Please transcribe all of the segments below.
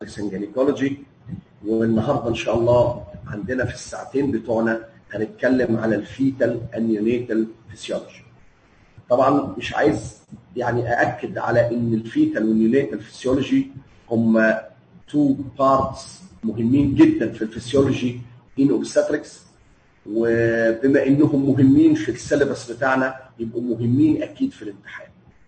جينيكولوجي والنهارده ان شاء الله عندنا في الساعتين بتوعنا هنتكلم على الفيتال انيونيتال فيسيولوجي طبعا مش عايز يعني ااكد على ان الفيتال والنيونيتال فيسيولوجي هم تو بارتس مهمين جدا في الفسيولوجي ان اوبستريكس وبما انهم مهمين في السيلبس بتاعنا يبقوا مهمين اكيد في الامتحان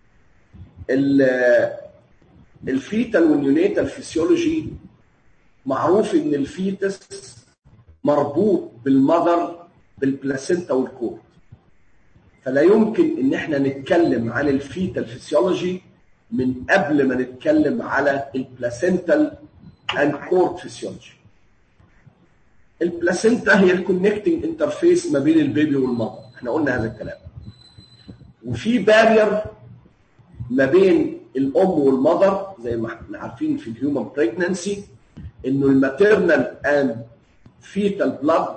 الفيتال والنيونيتال فيسيولوجي معروف ان الفيتس مربوط بالمذر بالبلاسينتا والكورد فلا يمكن ان احنا نتكلم عن الفيتال فيسيولوجي من قبل ما نتكلم على البلاسينتال اند كورد فيسيولوجي البلاسينتا هي الكونكتنج انترفيس ما بين البيبي والمرض احنا قلنا هذا الكلام وفي بارير ما بين الام والمذر زي ما احنا عارفين في الهيومن بريجننسي انه الماتيرنال اند فيتال بلاد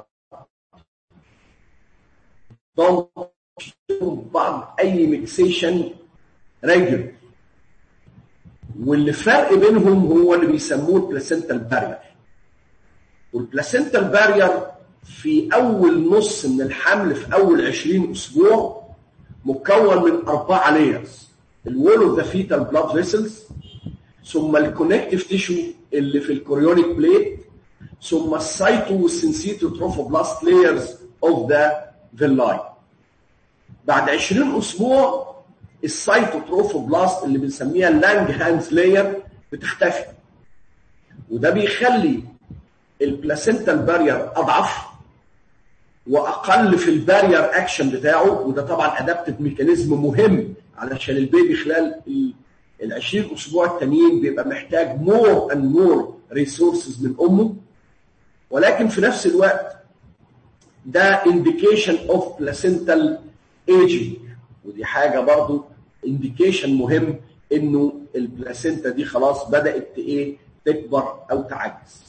بعض اي ميكسيشن ريجولر واللي فرق بينهم هو اللي بيسموه البلاسينتال بارير والبلاسينتال بارير في اول نص من الحمل في اول 20 اسبوع مكون من اربعه لايرز الوول اوف ذا فيتال بلاد فيسلز ثم الكونكتيف تيشو اللي في الكوريونيك بليت ثم السايتو والسنسيتو تروفوبلاست لايرز اوف ذا فيلاي بعد 20 اسبوع السايتوتروفوبلاست اللي بنسميها اللانج هاندز لاير بتختفي وده بيخلي البلاسينتال بارير اضعف واقل في البارير اكشن بتاعه وده طبعا ادابتيف ميكانيزم مهم علشان البيبي خلال ال 20 اسبوع التانيين بيبقى محتاج مور اند مور ريسورسز من امه ولكن في نفس الوقت ده انديكيشن اوف بلاسينتال ايجينج ودي حاجه برضو انديكيشن مهم انه البلاسينتا دي خلاص بدات ايه تكبر او تعجز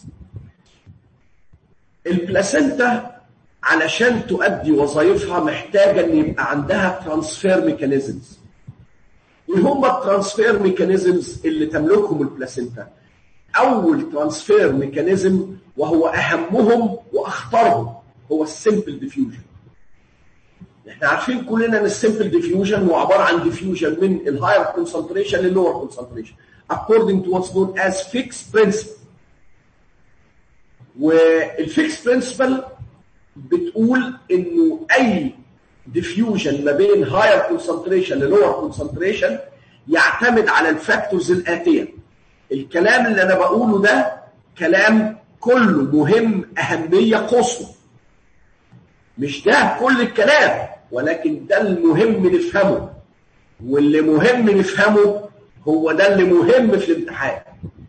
البلاسينتا علشان تؤدي وظائفها محتاجه ان يبقى عندها ترانسفير ميكانيزمز ايه هم الترانسفير ميكانيزمز اللي تملكهم البلاسينتا اول ترانسفير ميكانيزم وهو اهمهم واخطرهم هو السمبل ديفيوجن احنا عارفين كلنا ان السمبل ديفيوجن هو عباره عن ديفيوجن من الهاير كونسنتريشن لللور كونسنتريشن according to what's known as fixed principle والفيكس برنسبل بتقول انه اي ديفيوجن ما بين هاير كونسنتريشن للور كونسنتريشن يعتمد على الفاكتورز الاتيه الكلام اللي انا بقوله ده كلام كله مهم اهميه قصوى مش ده كل الكلام ولكن ده المهم نفهمه واللي مهم نفهمه هو ده اللي مهم في الامتحان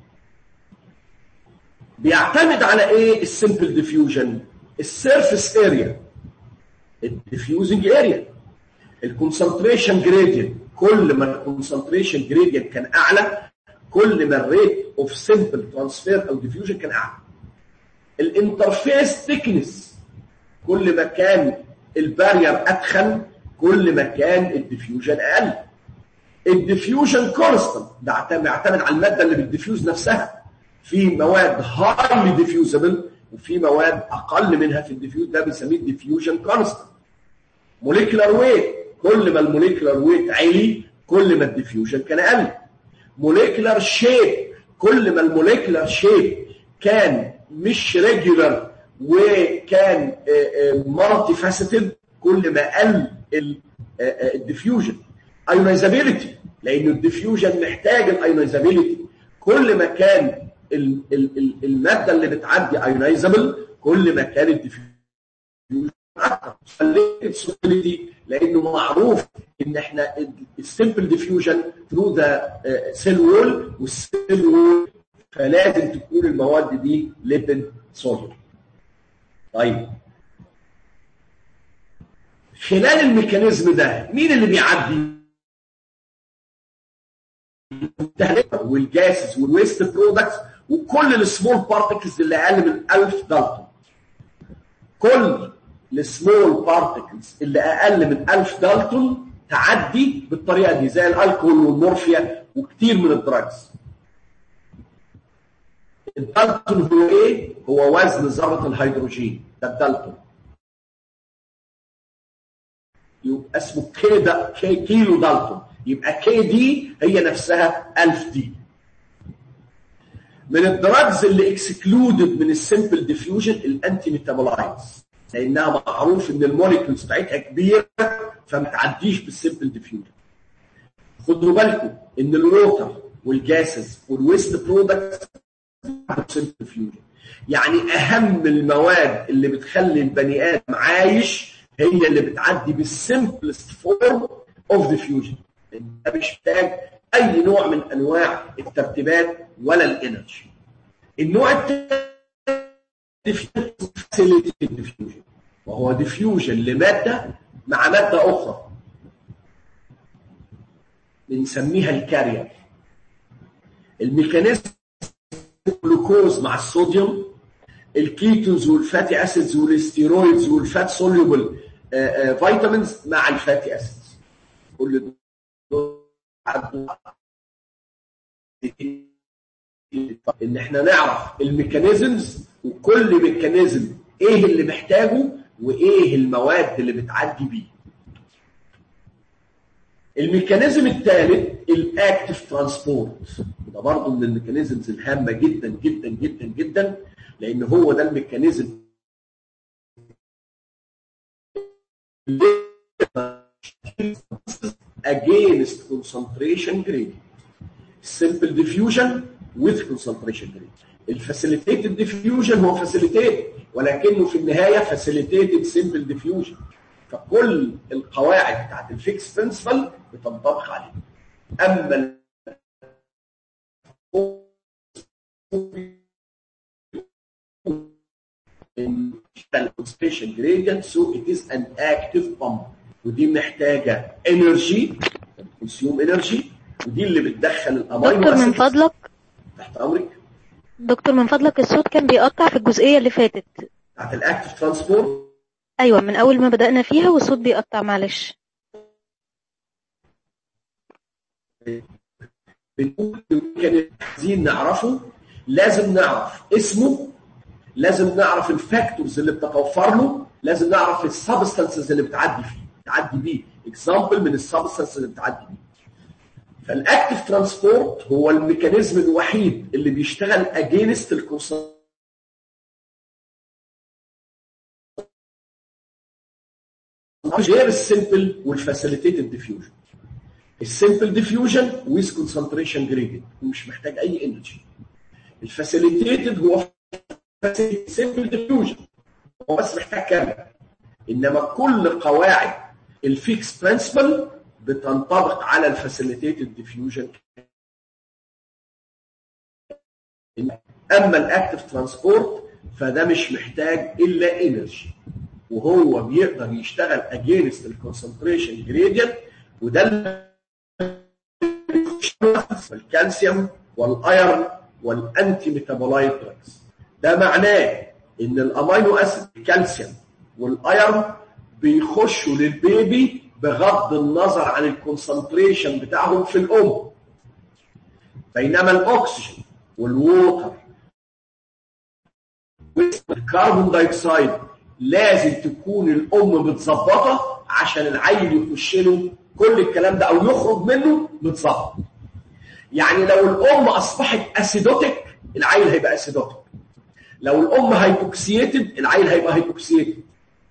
بيعتمد على ايه السمبل ديفيوجن السيرفيس اريا الديفيوزنج اريا الكونسنتريشن جريدينت كل ما الكونسنتريشن جريدينت كان اعلى كل ما الريت اوف سمبل ترانسفير او ديفيوجن كان اعلى الانترفيس ثيكنس كل ما كان البارير اتخن كل ما كان الديفيوجن اقل الديفيوجن كونستنت ده بيعتمد على الماده اللي بتديفيوز نفسها في مواد هايلي ديفيوزبل وفي مواد اقل منها في الديفيوز ده بنسميه الديفيوجن كونستنت موليكولار ويت كل ما الموليكولار ويت عالي كل ما الديفيوجن كان اقل موليكولار شيب كل ما الموليكولار شيب كان مش ريجولار وكان مالتي فاسيتد كل ما قل الديفيوجن ايونيزابيلتي لانه الديفيوجن محتاج الايونيزابيلتي كل ما كان ال ال ال الماده اللي بتعدي ايونيزابل كل ما كان الديفيوجن اكتر لانه معروف ان احنا السمبل ديفيوجن ثرو ذا سيل وول والسيل وول فلازم تكون المواد دي ليبيد سوليد طيب خلال الميكانيزم ده مين اللي بيعدي والجاسز والويست برودكتس وكل السمول بارتكلز اللي اقل من 1000 دالتون كل السمول بارتكلز اللي اقل من 1000 دالتون تعدي بالطريقه دي زي الالكول والمورفيا وكتير من الدراجز الدالتون هو ايه؟ هو وزن ذره الهيدروجين ده الدالتون يبقى اسمه كي دا كي كيلو دالتون يبقى كي دي هي نفسها 1000 دي من الدراجز اللي اكسكلودد من السمبل ديفيوجن الانتي ميتابولايتس لانها معروف ان الموليكيولز بتاعتها كبيره فما تعديش بالسمبل ديفيوجن خدوا بالكم ان الووتر والجاسز والويست برودكتس سمبل ديفيوجن يعني اهم المواد اللي بتخلي البني ادم عايش هي اللي بتعدي بالسمبلست فورم اوف ديفيوجن ده مش محتاج اي نوع من انواع الترتيبات ولا الانرجي النوع الثاني ديفيوجن وهو ديفيوجن لماده مع ماده اخرى بنسميها الكارير الميكانيزم الجلوكوز مع الصوديوم الكيتونز والفاتي اسيدز والستيرويدز والفات سوليبل فيتامينز مع الفاتي اسيدز كل دول ان احنا نعرف الميكانيزمز وكل ميكانيزم ايه اللي محتاجه وايه المواد اللي بتعدي بيه الميكانيزم الثالث الاكتف ترانسبورت ده برضه من الميكانيزمز الهامه جدا جدا جدا جدا لان هو ده الميكانيزم against concentration gradient simple diffusion with concentration gradient الفاسيليتيتد ديفيوجن هو فاسيليتيت ولكنه في النهايه فاسيليتيتد سمبل ديفيوجن فكل القواعد بتاعت الفيكس برنسبل بتنطبق عليه اما concentration gradient so it is an active pump ودي محتاجه انرجي كونسيوم انرجي ودي اللي بتدخل الامينو دكتور من فضلك تحت امرك دكتور من فضلك الصوت كان بيقطع في الجزئية اللي فاتت بتاعت الاكتف ترانسبورت أيوة من أول ما بدأنا فيها والصوت بيقطع معلش بنقول كان عايزين نعرفه لازم نعرف اسمه لازم نعرف الفاكتورز اللي بتتوفر له لازم نعرف السبستانسز اللي بتعدي فيه بتعدي بيه اكزامبل من السبستانسز اللي بتعدي بيه فالاكتف ترانسبورت هو الميكانيزم الوحيد اللي بيشتغل اجينست الكونسنتريشن غير السمبل والفاسيليتيتد ديفيوجن السمبل ديفيوجن ويز كونسنتريشن جريدنج ومش محتاج اي انرجي الفاسيليتيتد هو سمبل ديفيوجن هو بس محتاج كامل انما كل قواعد الفيكس برنسبل بتنطبق على الفاسيليتيتد ديفيوجن اما الاكتف ترانسبورت فده مش محتاج الا انرجي وهو بيقدر يشتغل اجينست الكونسنتريشن جريدينت وده الكالسيوم والايرن والانتي ميتابولايت دراجز ده معناه ان الامينو اسيد الكالسيوم والايرن بيخشوا للبيبي بغض النظر عن الكونسنتريشن بتاعهم في الام بينما الاكسجين والووتر والكربون دايوكسيد لازم تكون الام متظبطه عشان العيل يخش له كل الكلام ده او يخرج منه متظبط يعني لو الام اصبحت اسيدوتيك العيل هيبقى اسيدوتيك لو الام هايبوكسيتد العيل هيبقى هايبوكسيتد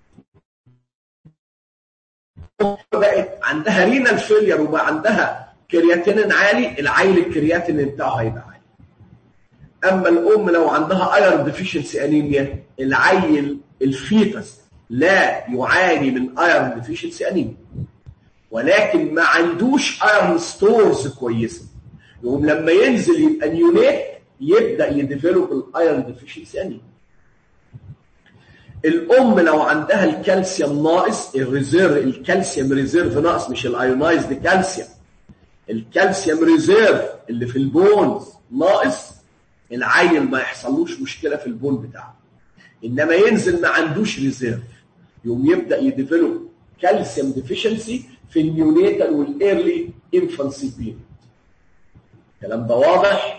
بقت عندها رينال فيلير وبقى عندها كرياتينين عالي العيل الكرياتينين بتاعه هيبقى عالي اما الام لو عندها ايرون ديفيشنسي انيميا العيل الفيتس لا يعاني من ايرون ديفيشنسي انيميا ولكن ما عندوش ايرون ستورز كويسه يقوم لما ينزل يبقى نيونيت يبدا يديفلوب الايرون ديفيشنسي انيميا الام لو عندها الكالسيوم ناقص الريزيرف الكالسيوم ريزيرف ناقص مش الايونايزد كالسيوم الكالسيوم ريزيرف اللي في البونز ناقص العيل ما يحصلوش مشكله في البون بتاعه انما ينزل ما عندوش ريزيرف يقوم يبدا يديفلوب كالسيوم ديفيشنسي في النيونيتال والايرلي انفانسي بيريد الكلام ده واضح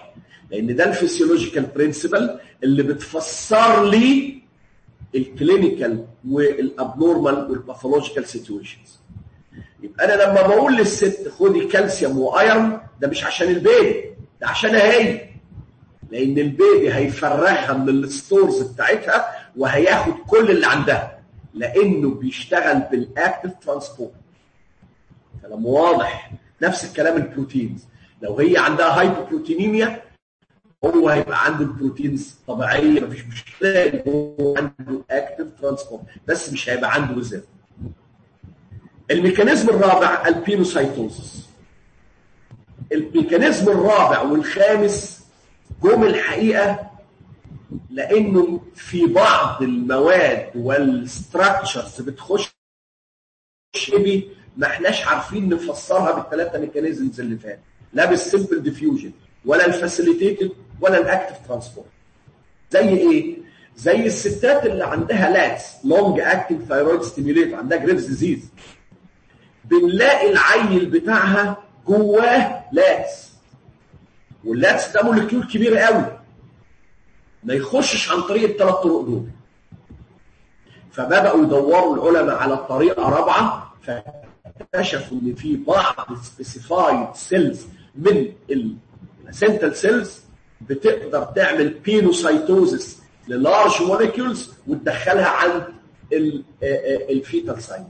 لان ده الفسيولوجيكال برنسبل اللي بتفسر لي الكلينيكال والابنورمال والباثولوجيكال سيتويشنز يبقى انا لما بقول للست خدي كالسيوم وايرون ده مش عشان البيبي ده عشانها هي لان البيبي هيفرغها من الستورز بتاعتها وهياخد كل اللي عندها لانه بيشتغل بالاكتف ترانسبورت كلام واضح نفس الكلام البروتينز لو هي عندها هايبوبروتينيميا هو هيبقى عنده البروتينز طبيعيه مفيش مشكله هو عنده اكتف ترانسبورت بس مش هيبقى عنده ريزيرف الميكانيزم الرابع البينوسايتوزس الميكانيزم الرابع والخامس جم الحقيقه لانه في بعض المواد والستراكشرز بتخش بي ما احناش عارفين نفسرها بالثلاثه ميكانيزمز اللي فاتوا لا بالسمبل ديفيوجن ولا الفاسيليتيتد ولا الاكتف ترانسبورت زي ايه زي الستات اللي عندها لاتس لونج اكتنج ثايرويد ستيميوليتور عندها جريفز ديزيز بنلاقي العيل بتاعها جواه لاتس واللاتس ده مولكيول كبير قوي ما يخشش عن طريق الثلاث طرق دول فبداوا يدوروا العلماء على طريقه رابعه فاكتشفوا ان في بعض سبيسيفايد سيلز من السنتال سيلز بتقدر تعمل بينوسايتوزس للارج موليكيولز وتدخلها عند الفيتال سايت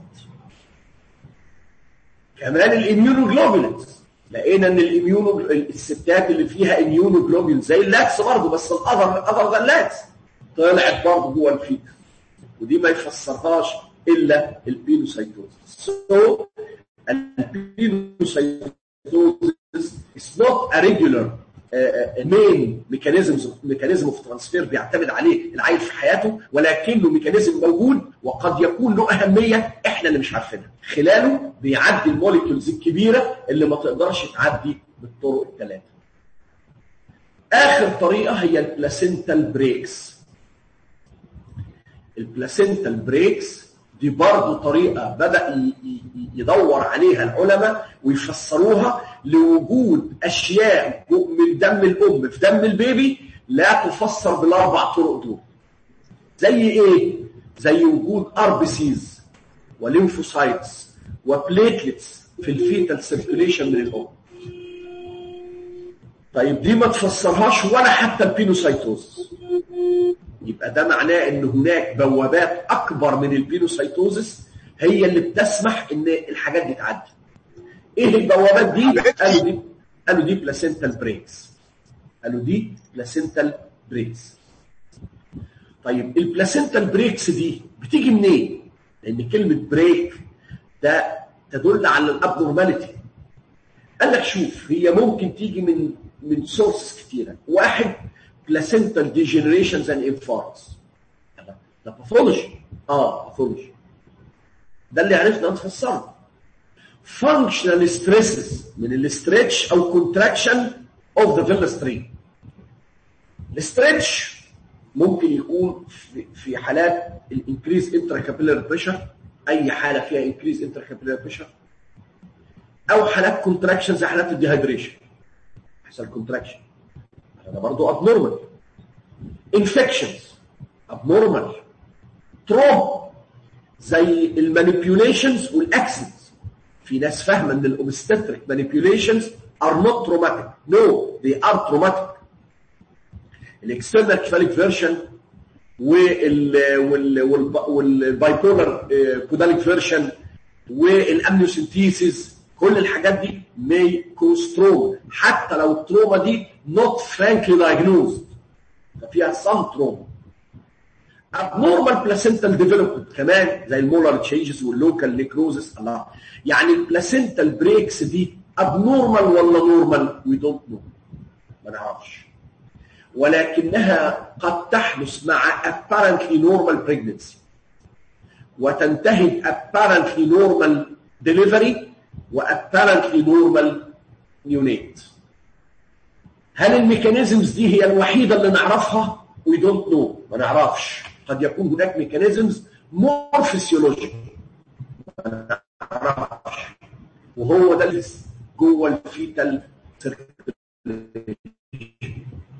كمان الاميونوجلوبولينز لقينا ان الاميونو الستات اللي فيها اميونوجلوبولين زي اللاتس برضه بس الاذر اذر ذان لاتس طلعت برضه جوه الفيتال ودي ما يفسرهاش الا البينوسايتوزس سو البينوسايتوزس is not a regular مين ميكانيزم ميكانيزم اوف ترانسفير بيعتمد عليه العيل في حياته ولكنه ميكانيزم موجود وقد يكون له اهميه احنا اللي مش عارفينها خلاله بيعدي الموليكيولز الكبيره اللي ما تقدرش تعدي بالطرق الثلاثه اخر طريقه هي البلاسينتال بريكس البلاسينتال بريكس دي برضه طريقة بدأ يدور عليها العلماء ويفسروها لوجود أشياء من دم الأم في دم البيبي لا تفسر بالأربع طرق دول زي إيه؟ زي وجود أربسيز وليمفوسايتس وبليتلتس في الفيتال سيركيليشن من الأم طيب دي ما تفسرهاش ولا حتى البينوسايتوز يبقى ده معناه ان هناك بوابات اكبر من البينوسايتوزس هي اللي بتسمح ان الحاجات دي تعدي ايه البوابات دي قالوا دي قالوا دي بلاسنتال بريكس قالوا دي بلاسنتال بريكس طيب البلاسنتال بريكس دي بتيجي منين لان كلمه بريك ده تدل على الابنورماليتي قال لك شوف هي ممكن تيجي من من سورسز كتيره واحد placental degenerations and infarcts ده باثولوجي اه باثولوجي ده اللي عرفنا نفسره functional stresses من الاسترتش او contraction of the villus tree الاسترتش ممكن يكون في, في حالات الانكريز انتراكابيلر بريشر اي حاله فيها انكريز انتراكابيلر بريشر او حالات كونتراكشن زي حالات الديهايدريشن يحصل كونتراكشن هذا برضه abnormal infections abnormal trauma زي المانيبيوليشنز والاكسنتس في ناس فاهمه ان الاوبستريك مانيبيوليشنز are not traumatic no they are traumatic الاكسترنال كفاليك فيرجن وال وال والبايبولر كوداليك فيرجن والامنيوسنتيسيس كل الحاجات دي may cause trauma حتى لو التروما دي not frankly diagnosed فيها some trauma abnormal placental development كمان زي المولار تشينجز واللوكال نيكروزس الله يعني البلاسنتال بريكس دي abnormal ولا نورمال we don't know ما نعرفش ولكنها قد تحدث مع apparently normal pregnancy وتنتهي ب apparently normal delivery و apparently normal neonate هل الميكانيزمز دي هي الوحيدة اللي نعرفها we don't know ما نعرفش قد يكون هناك ميكانيزمز more physiological ما نعرفش وهو ده اللي جوه الفيتال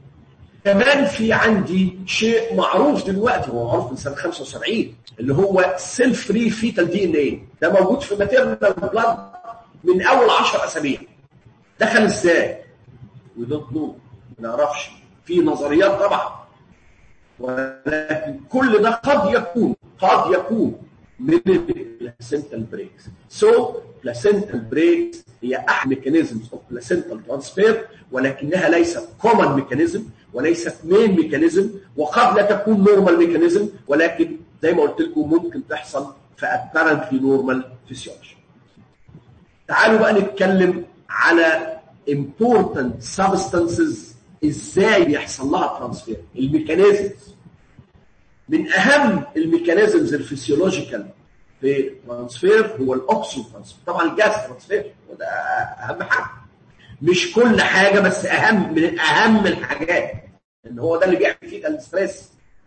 كمان في عندي شيء معروف دلوقتي هو معروف من سنه 75 اللي هو سيلف فري فيتال دي ان ايه ده موجود في ماتيرنال بلاد من اول 10 اسابيع دخل ازاي؟ وي دونت نو ما نعرفش في نظريات طبعا ولكن كل ده قد يكون قد يكون من البلاسنتال بريكس سو بلاسنتال بريكس هي احد ميكانيزمز اوف بلاسنتال ترانسفير ولكنها ليست كومن ميكانيزم وليست مين ميكانيزم وقد لا تكون نورمال ميكانيزم ولكن زي ما قلت لكم ممكن تحصل في apparently نورمال فيسيولوجي تعالوا بقى نتكلم على important substances ازاي يحصل لها ترانسفير الميكانيزمز من اهم الميكانيزمز الفسيولوجيكال في ترانسفير هو الاكسجين ترانسفير طبعا الجاز ترانسفير وده اهم حاجه مش كل حاجه بس اهم من اهم الحاجات ان هو ده اللي بيعمل فيه الستريس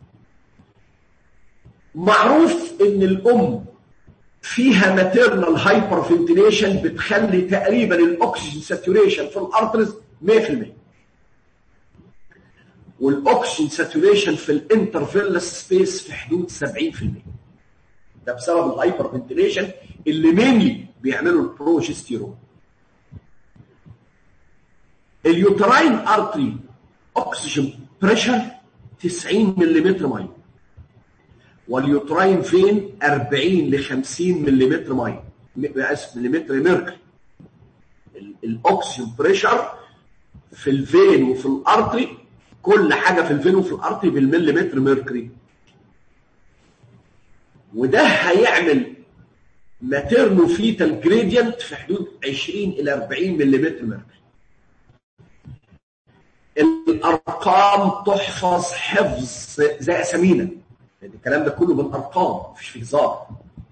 معروف ان الام فيها ماتيرنال هايبر فنتيليشن بتخلي تقريبا الاكسجين ساتوريشن في الارترز 100% والاكسجين ساتوريشن في الانترفيرلس سبيس في حدود 70% ده بسبب الهايبر فنتيليشن اللي مينلي بيعملوا البروجستيرون اليوتراين ارتري اكسجين بريشر 90 ملم ميه واليوتراين فين 40 ل 50 ملم ميه اسف ملم ميركوري الاكسجين بريشر في الفين وفي الارتري كل حاجه في الفين وفي الارتري بالمليمتر ميركوري وده هيعمل ماتيرنو فيتال جريدينت في حدود 20 الى 40 ملم ميركوري الارقام تحفظ حفظ زي اسامينا يعني الكلام ده كله بالارقام مفيش فيه هزار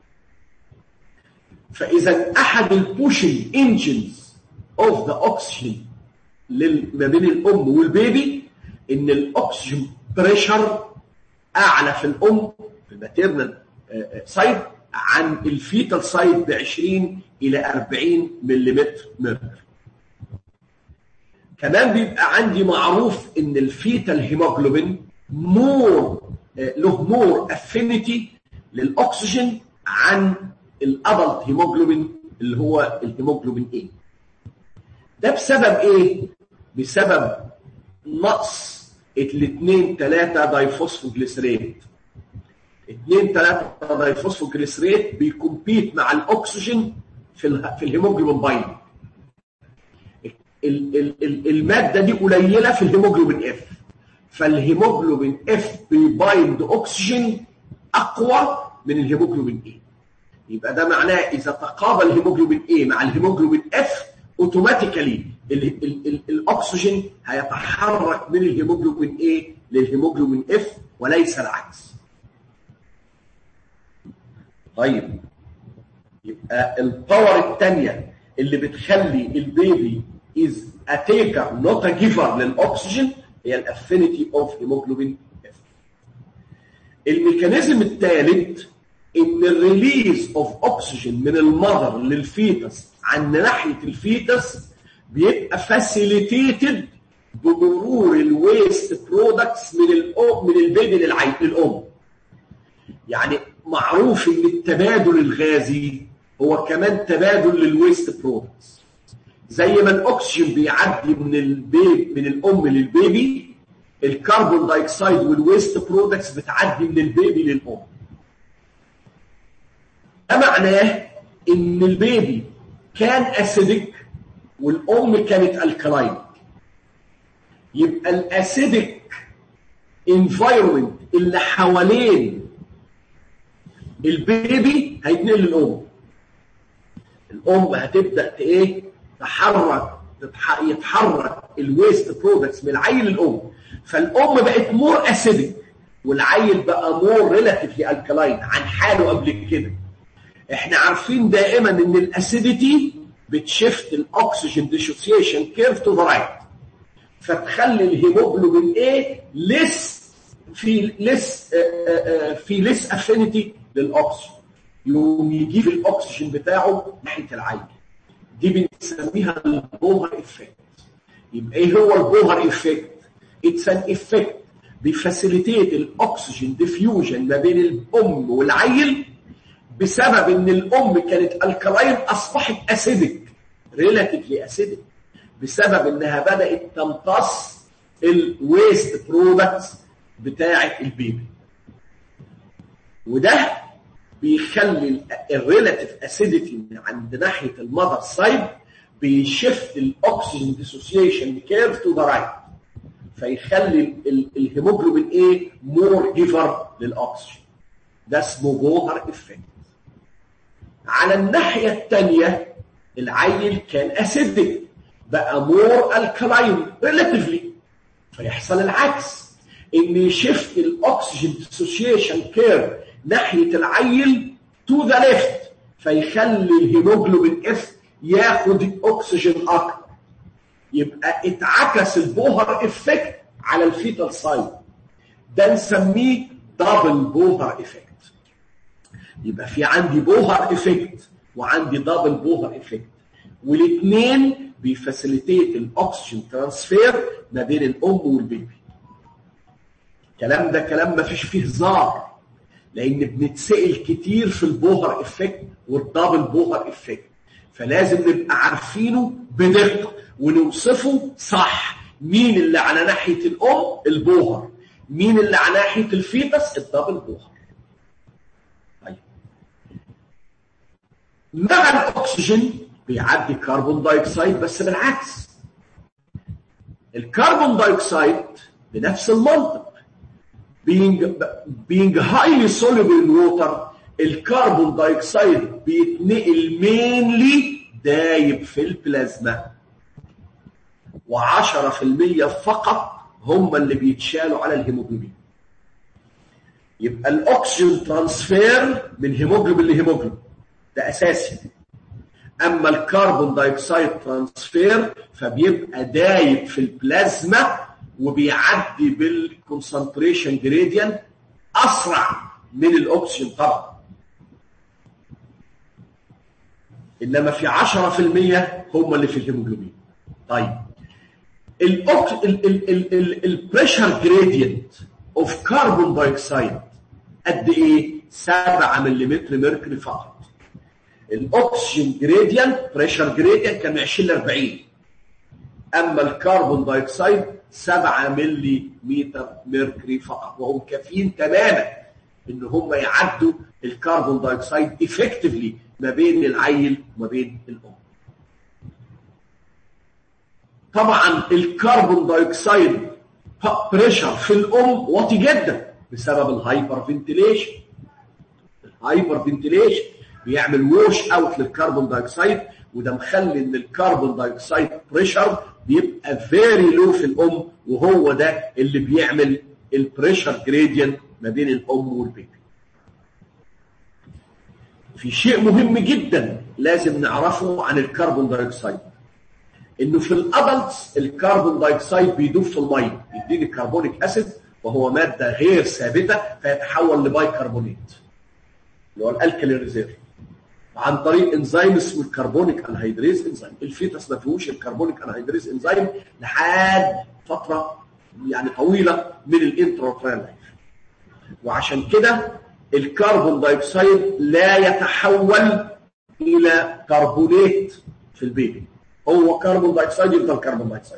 فاذا احد البوشنج انجنز اوف ذا اوكسجين ما بين الام والبيبي ان الاكسجين بريشر اعلى في الام في الماتيرنال سايد عن الفيتال سايد ب 20 الى 40 ملم ميركوري كمان بيبقى عندي معروف ان الفيتال هيموجلوبين مور له مور افينيتي للاكسجين عن الادلت هيموجلوبين اللي هو الهيموجلوبين ايه ده بسبب ايه بسبب نقص الاثنين ثلاثة دايفوسفوجليسريت اثنين ثلاثة دايفوسفوجليسريت بيكمبيت مع الاكسجين في ال في الهيموجلوبين بايند المادة دي قليلة في الهيموجلوبين اف فالهيموجلوبين اف بيبايند اكسجين اقوى من الهيموجلوبين اي يبقى ده معناه اذا تقابل الهيموجلوبين اي مع الهيموجلوبين اف اوتوماتيكالي الاكسجين هيتحرك من الهيموجلوبين اي للهيموجلوبين اف وليس العكس طيب يبقى الباور الثانيه اللي بتخلي البيبي از ا تيكر نوت ا جيفر للاكسجين هي الافينيتي اوف هيموجلوبين اف الميكانيزم الثالث ان الريليز اوف اوكسجين من المذر للفيتس عن ناحيه الفيتس بيبقى فاسيليتيتد بمرور الويست برودكتس من الام من البيبي للعين للام يعني معروف ان التبادل الغازي هو كمان تبادل للويست برودكتس زي ما الاكسجين بيعدي من البيب من الام للبيبي الكربون دايوكسيد والويست برودكتس بتعدي من البيبي للام ده معناه ان البيبي كان اسيدك والام كانت الكلاين يبقى الاسيدك انفايرمنت اللي حوالين البيبي هيتنقل للام الام هتبدا ايه تحرك يتحرك الويست برودكتس من العيل للام فالام بقت مور اسيدك والعيل بقى مور ريلاتيفلي الكلاين عن حاله قبل كده احنا عارفين دائما ان الاسيديتي بتشفت الاكسجين ديسوسيشن كيرف تو ذا رايت فتخلي الهيموجلوبين ايه لس في لس في لس افينيتي للاكسجين يقوم يجيب الاكسجين بتاعه ناحيه العين دي بنسميها البوهر افكت يبقى ايه هو البوهر افكت اتس ان افكت بيفاسيليتيت الاكسجين ديفيوجن ما بين الام والعيل بسبب ان الام كانت الكلاين اصبحت اسيدك ريلاتيفلي اسيدك بسبب انها بدات تمتص الويست برودكتس بتاعه البيبي وده بيخلي الريلاتيف اسيديتي عند ناحيه المذر سايد بيشفت الاكسجين ديسوسيشن كيرف تو ذا رايت فيخلي الهيموجلوبين ايه مور جيفر للاكسجين ده اسمه جوهر افكت على الناحيه الثانيه العيل كان اسيدك بقى مور الكلاين ريلاتيفلي فيحصل العكس ان يشفت الاكسجين ديسوسيشن كيرف ناحيه العيل تو ذا ليفت فيخلي الهيموجلوبين اف ياخد اكسجين اكتر يبقى اتعكس البوهر افكت على الفيتال سايد ده نسميه دبل بوهر افكت يبقى في عندي بوهر افكت وعندي دبل بوهر افكت والاثنين بيفاسيليتيت الاكسجين ترانسفير ما بين الام والبيبي الكلام ده كلام ما فيش فيه هزار لان بنتسال كتير في البوهر افكت والدبل بوهر افكت فلازم نبقى عارفينه بدقه ونوصفه صح مين اللي على ناحيه الام البوهر مين اللي على ناحيه الفيتس الدبل بوهر طيب مع الاكسجين بيعدي كربون دايوكسيد بس بالعكس الكربون دايوكسيد بنفس المنطق being being highly soluble in water الكربون دايوكسيد بيتنقل مينلي دايب في البلازما و10% فقط هم اللي بيتشالوا على الهيموجلوبين يبقى الاكسجين ترانسفير من هيموجلوبين لهيموجلوبين ده اساسي اما الكربون دايوكسيد ترانسفير فبيبقى دايب في البلازما وبيعدي بالكونسنتريشن جريدينت اسرع من الاكسجين طبعا انما في 10% هم اللي في الهيموجلوبين طيب البريشر جريدينت اوف كربون دايوكسيد قد ايه 7 ملم ميركوري فقط الاكسجين جريدينت بريشر جريدينت كان من 20 ل 40 اما الكربون دايوكسيد 7 ملي متر ميركوري فقط وهم كافيين تماما ان هم يعدوا الكربون دايوكسيد افكتفلي ما بين العيل وما بين الام طبعا الكربون دايوكسيد بريشر في الام واطي جدا بسبب الهايبر فنتيليشن الهايبر فنتيليشن بيعمل ووش اوت للكربون دايوكسيد وده مخلي ان الكربون دايوكسيد بريشر بيبقى فيري لو في الام وهو ده اللي بيعمل البريشر جريدينت ما بين الام والبيبي في شيء مهم جدا لازم نعرفه عن الكربون دايوكسيد انه في الادلتس الكربون دايوكسيد بيدوب في الميه يديني كربونيك اسيد وهو ماده غير ثابته فيتحول لبايكربونات اللي هو الالكالي ريزيرف عن طريق انزيم اسمه الكربونيك انهيدريز انزيم الفيتس ما فيهوش الكربونيك انهيدريز انزيم لحد فتره يعني طويله من الانتراترال لايف وعشان كده الكربون دايوكسيد لا يتحول الى كربونات في البيبي هو كربون دايوكسيد يفضل كربون دايوكسيد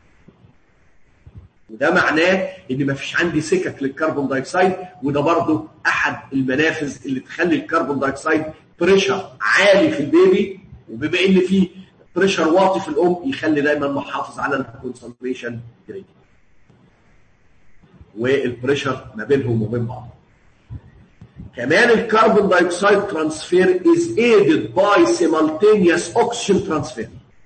وده معناه ان مفيش عندي سكك للكربون دايوكسيد وده برضو احد المنافذ اللي تخلي الكربون دايوكسيد بريشر عالي في البيبي وبما ان في بريشر واطي في الام يخلي دايما محافظ على الكونسنتريشن جريدينت والبريشر ما بينهم وبين بعض كمان الكربون دايوكسيد ترانسفير is aided by simultaneous oxygen transfer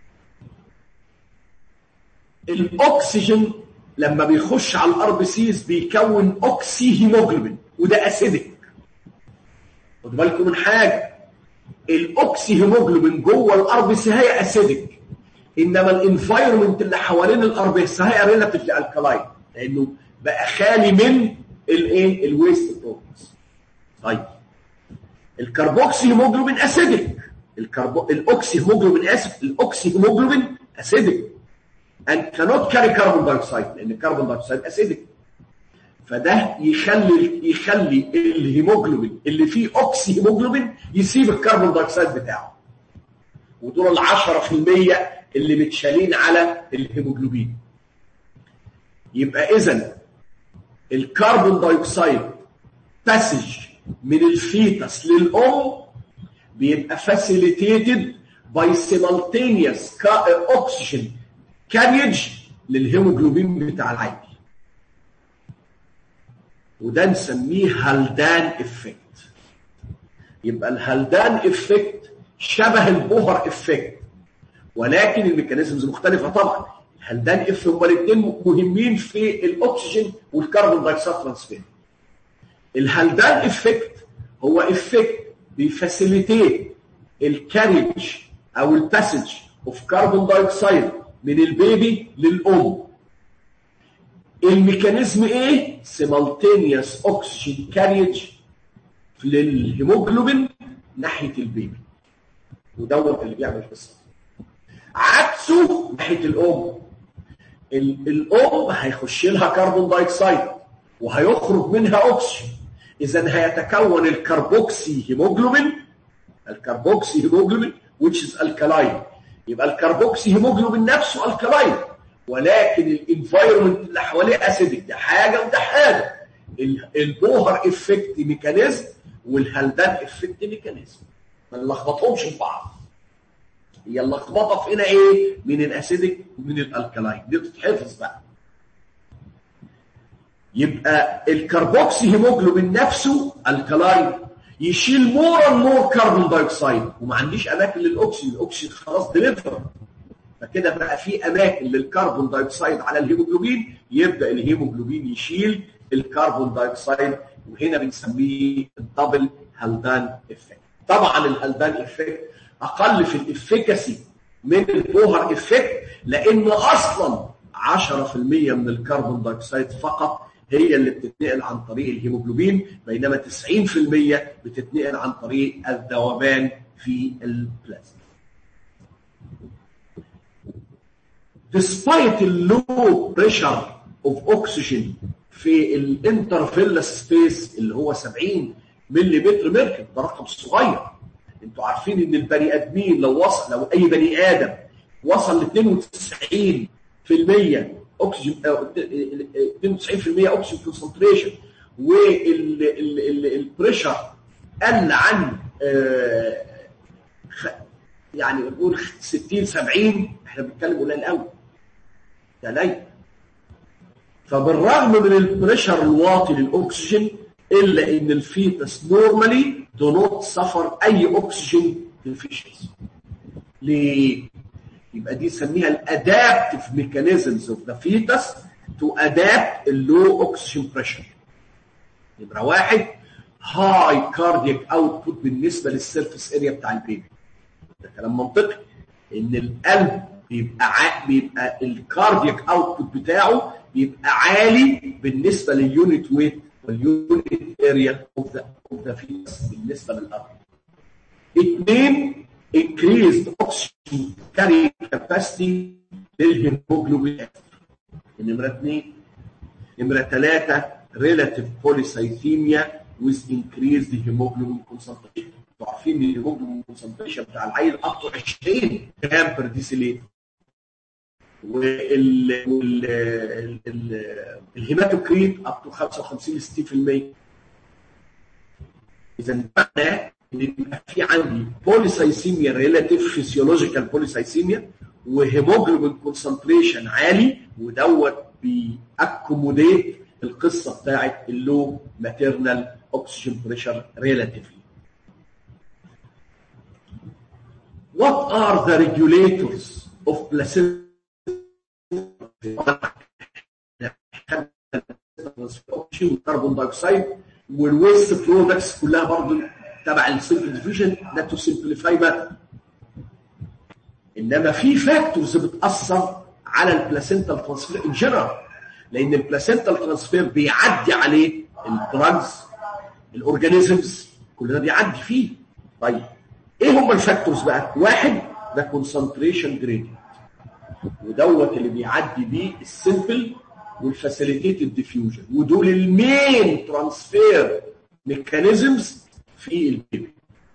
الاكسجين لما بيخش على الار بي سيز بيكون اوكسي هيموجلوبين وده اسيدك خدوا بالكم من حاجه الاوكسي هيموجلوبين جوه الار بي سي هي اسيدك انما الانفايرمنت اللي حوالين الار بي سي هي ريلاتيفلي الكلاين لانه بقى خالي من الايه الويست برودكتس طيب الكربوكسي هيموجلوبين اسيدك الكربو الاوكسي هيموجلوبين اسف الاوكسي هيموجلوبين اسيدك and cannot carry carbon dioxide لان الكربون دايوكسيد اسيدك فده يخلي يخلي الهيموجلوبين اللي فيه اوكسي هيموجلوبين يسيب الكربون دايوكسيد بتاعه ودول ال 10% اللي متشالين على الهيموجلوبين يبقى اذا الكربون دايوكسيد باسج من الفيتس للام بيبقى facilitated by simultaneous oxygen carriage للهيموجلوبين بتاع العيل وده نسميه هلدان افكت يبقى الهلدان افكت شبه البوهر افكت ولكن الميكانيزمز مختلفه طبعا الهلدان اف هما الاثنين مهمين في الاكسجين والكربون دايوكسيد ترانسفير الهلدان افكت هو افكت بيفاسيليتيت الكاريج او الباسج اوف كربون دايوكسيد من البيبي للام الميكانيزم ايه سيمالتينيوس اوكسجين كاريج للهيموجلوبين ناحيه البيبي ودوت اللي بيعمل القصه عكسه ناحيه الام الام هيخش لها كربون دايوكسيد وهيخرج منها اكسجين اذا هيتكون الكربوكسي هيموجلوبين الكربوكسي هيموجلوبين which is alkaline يبقى الكربوكسي هيموجلوبين نفسه الكلاين ولكن الانفايرمنت اللي حواليه اسيدك ده حاجه وده حاجه البوهر افكت ميكانيزم والهلدان افكت ميكانيزم ما نلخبطهمش في بعض هي اللخبطه في هنا ايه من الاسيدك ومن الالكلاين دي تتحفظ بقى يبقى الكربوكسي هيموجلوبين نفسه الكلاين يشيل مور اند مور كربون دايوكسيد وما عنديش اماكن للاكسجين الاكسجين خلاص ديليفر فكده بقى في اماكن للكربون دايوكسيد على الهيموجلوبين يبدا الهيموجلوبين يشيل الكربون دايوكسيد وهنا بنسميه الدبل هالدان افكت طبعا الهالدان افكت اقل في الافكاسي من البوهر افكت لان اصلا 10% من الكربون دايوكسيد فقط هي اللي بتتنقل عن طريق الهيموجلوبين بينما 90% بتتنقل عن طريق الذوبان في البلازما. Despite the low pressure of oxygen في الانترفيلس سبيس اللي هو 70 ملم ميركوري ده رقم صغير انتوا عارفين ان البني ادمين لو وصل لو اي بني ادم وصل ل 92% اكسجين 92% اكسجين كونسنتريشن والبريشر قل عن يعني نقول 60 70 احنا بنتكلم قليل قوي ده قليل فبالرغم من البريشر الواطي للاكسجين الا ان الفيتس نورمالي دو نوت سفر اي اكسجين ديفيشنسي ليه؟ يبقى دي نسميها الادابتيف ميكانيزمز اوف ذا فيتس تو ادابت اللو اوكسجين بريشر نمره واحد هاي كاردياك اوتبوت بالنسبه للسيرفيس اريا بتاع البيبي ده كلام منطقي ان القلب بيبقى ع... بيبقى الكاردياك اوتبوت بتاعه بيبقى عالي بالنسبه لليونت ويت واليونت اريا اوف ذا اوف ذا فيتس بالنسبه للارض اثنين increased oxygen carrying capacity للهيموجلوبين نمرة اثنين نمرة ثلاثة relative polycythemia with increased hemoglobin concentration انتوا عارفين ان الهيموجلوبين concentration بتاع العيل up to 20 جرام بر ديسيليتر وال وال الهيماتوكريت up to 55 60% اذا معناه ان يبقى في عندي بوليسايسيميا ريلاتيف فيسيولوجيكال بوليسايسيميا وهيموجلوبين كونسنتريشن عالي ودوت بيأكوموديت القصه بتاعت اللو ماتيرنال اوكسجين بريشر ريلاتيفلي What are the regulators of placenta? والكربون دايوكسيد والويست برودكتس كلها برضه تبع السمبل ديفيوجن ده تو سمبليفاي بقى انما في فاكتورز بتاثر على البلاسينتال ترانسفير ان جنرال لان البلاسينتال ترانسفير بيعدي عليه الدراجز الاورجانيزمز كل ده بيعدي فيه طيب ايه هم الفاكتورز بقى واحد ده كونسنتريشن جريدينت ودوت اللي بيعدي بيه السمبل والفاسيليتيتد ديفيوجن ودول المين ترانسفير ميكانيزمز في البيبي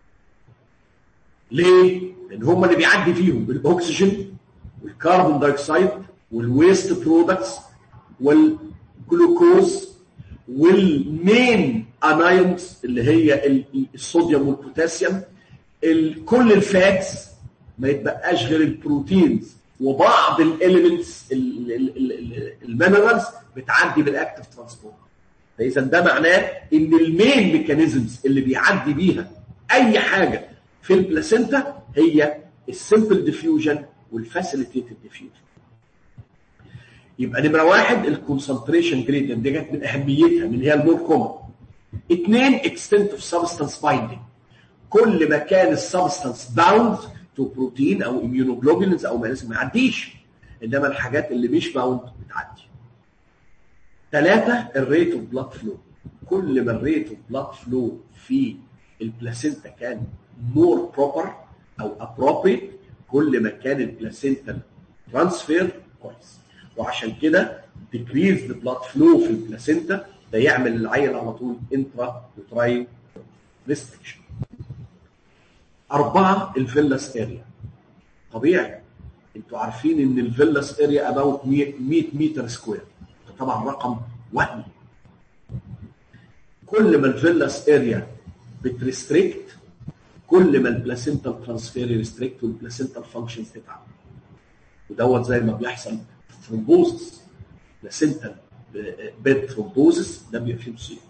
ليه؟ لان هم اللي بيعدي فيهم بالاكسجين والكربون دايوكسيد والويست برودكتس والجلوكوز والمين انايونز اللي هي ال- الصوديوم والبوتاسيوم ال- كل الفاتس ما يتبقاش غير البروتينز وبعض الاليمنتس المينرالز بتعدي بالاكتف ترانسبورت فاذا ده معناه ان المين ميكانيزمز اللي بيعدي بيها اي حاجه في البلاسينتا هي السمبل ديفيوجن والفاسيليتيتد ديفيوجن يبقى نمره واحد الكونسنتريشن جريدينت دي جت من اهميتها من هي المور كومن اثنين اكستنت اوف سبستانس بايندينج كل ما كان السبستانس باوند تو بروتين او اميونوجلوبولينز او ما لازم ما يعديش انما الحاجات اللي مش باوند بتعدي ثلاثة الريت اوف بلاد فلو كل ما الريت اوف بلاد فلو في البلاسينتا كان مور بروبر او ابروبريت كل ما كان البلاسينتا ترانسفير كويس وعشان كده decrease the blood flow في البلاسينتا ده يعمل العيل على طول انترا يوتراين ريستريكشن أربعة الفيلاس اريا طبيعي انتوا عارفين ان الفيلاس اريا اباوت 100 متر سكوير طبعا رقم وهمي كل ما الفيلاس اريا بتريستريكت كل ما البلاسينتال ترانسفير ريستريكت والبلاسينتال فانكشنز تتعب ودوت زي ما بيحصل في ثرومبوزس بلاسينتال بيد ثرومبوزس ده بيبقى فيه مصيبه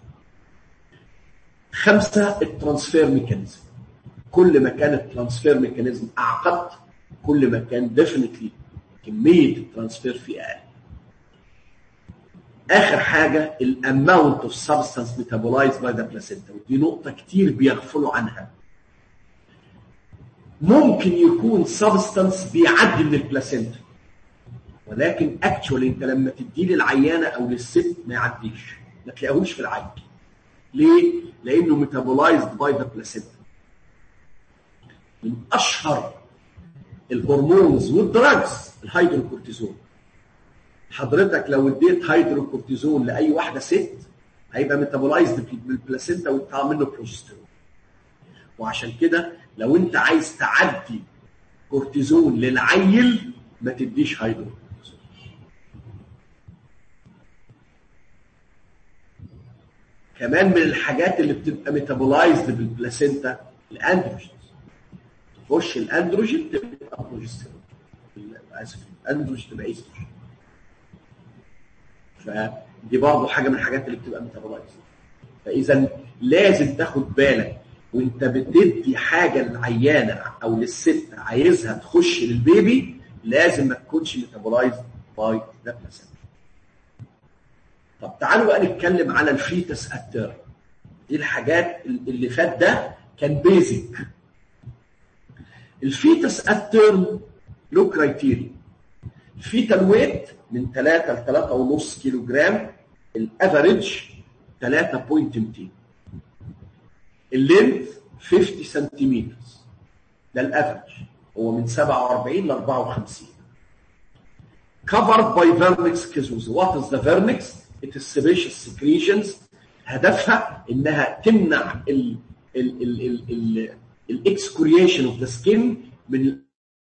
خمسه الترانسفير ميكانيزم كل ما كان الترانسفير ميكانيزم اعقد كل ما كان ديفينتلي كميه الترانسفير فيه اقل اخر حاجه الاماونت اوف سبستانس ميتابولايز باي ذا بلاسينتا ودي نقطه كتير بيغفلوا عنها ممكن يكون سبستانس بيعدي من البلاسينتا ولكن اكشولي انت لما تديه للعيانه او للست ما يعديش ما تلاقيهوش في العين ليه؟ لانه ميتابولايزد باي ذا بلاسينتا من اشهر الهرمونز والدراجز الهيدروكورتيزون حضرتك لو اديت هيدروكورتيزون لاي واحده ست هيبقى ميتابولايزد بالبلاسينتا ويطلع منه بروجستيرون وعشان كده لو انت عايز تعدي كورتيزون للعيل ما تديش هيدروكورتيزون كمان من الحاجات اللي بتبقى ميتابولايزد بالبلاسينتا الاندروجين تخش الاندروجين تبقى بروجستيرون اسف الاندروجين تبقى ايستروجين فدي برضه حاجه من الحاجات اللي بتبقى ميتابولايزد فاذا لازم تاخد بالك وانت بتدي حاجه للعيانه او للست عايزها تخش للبيبي لازم ما تكونش ميتابولايزد باي ذا بلاسينتا طب تعالوا بقى نتكلم على الفيتس اتيرم دي الحاجات اللي فات ده كان بيزك الفيتس اتيرم له كرايتيريا الفيتال ويت من 3 ل 3.5 كيلو جرام الافريج 3.200 اللينث 50 سنتيمتر ده الافريج هو من 47 ل 54 covered by vernix cases what is the vernix it is sebaceous secretions هدفها انها تمنع ال ال ال ال ال الاكسكوريشن اوف ذا سكين من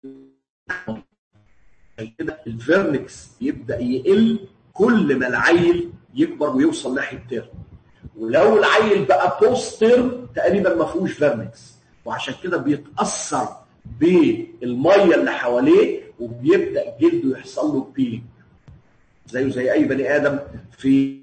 كده الفيرنكس يبدا يقل كل ما العيل يكبر ويوصل ناحيه تيرم ولو العيل بقى بوست تيرم تقريبا ما فيهوش فيرنكس وعشان كده بيتاثر بالميه اللي حواليه وبيبدا جلده يحصل له بيلينج زيه زي اي بني ادم في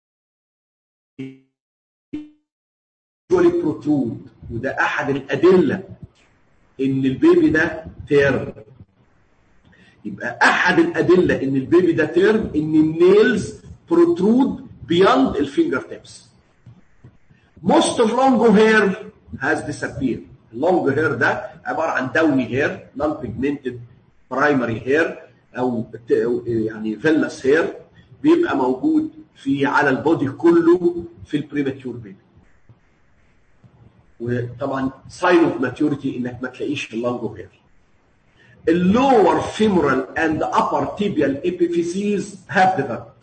بروترود وده احد الادله ان البيبي ده تيرم يبقى احد الادله ان البيبي ده تيرم ان النيلز بروترود بياند الفينجر تيبس most of long hair has disappeared اللونج هير ده عباره عن داوني هير نون بيجمنتد برايمري هير او يعني فيلس هير بيبقى موجود في على البودي كله في البريماتيور بيبي وطبعا ساين اوف ماتيوريتي انك ما تلاقيش اللونج هير اللور femoral and upper tibial epiphyses have developed.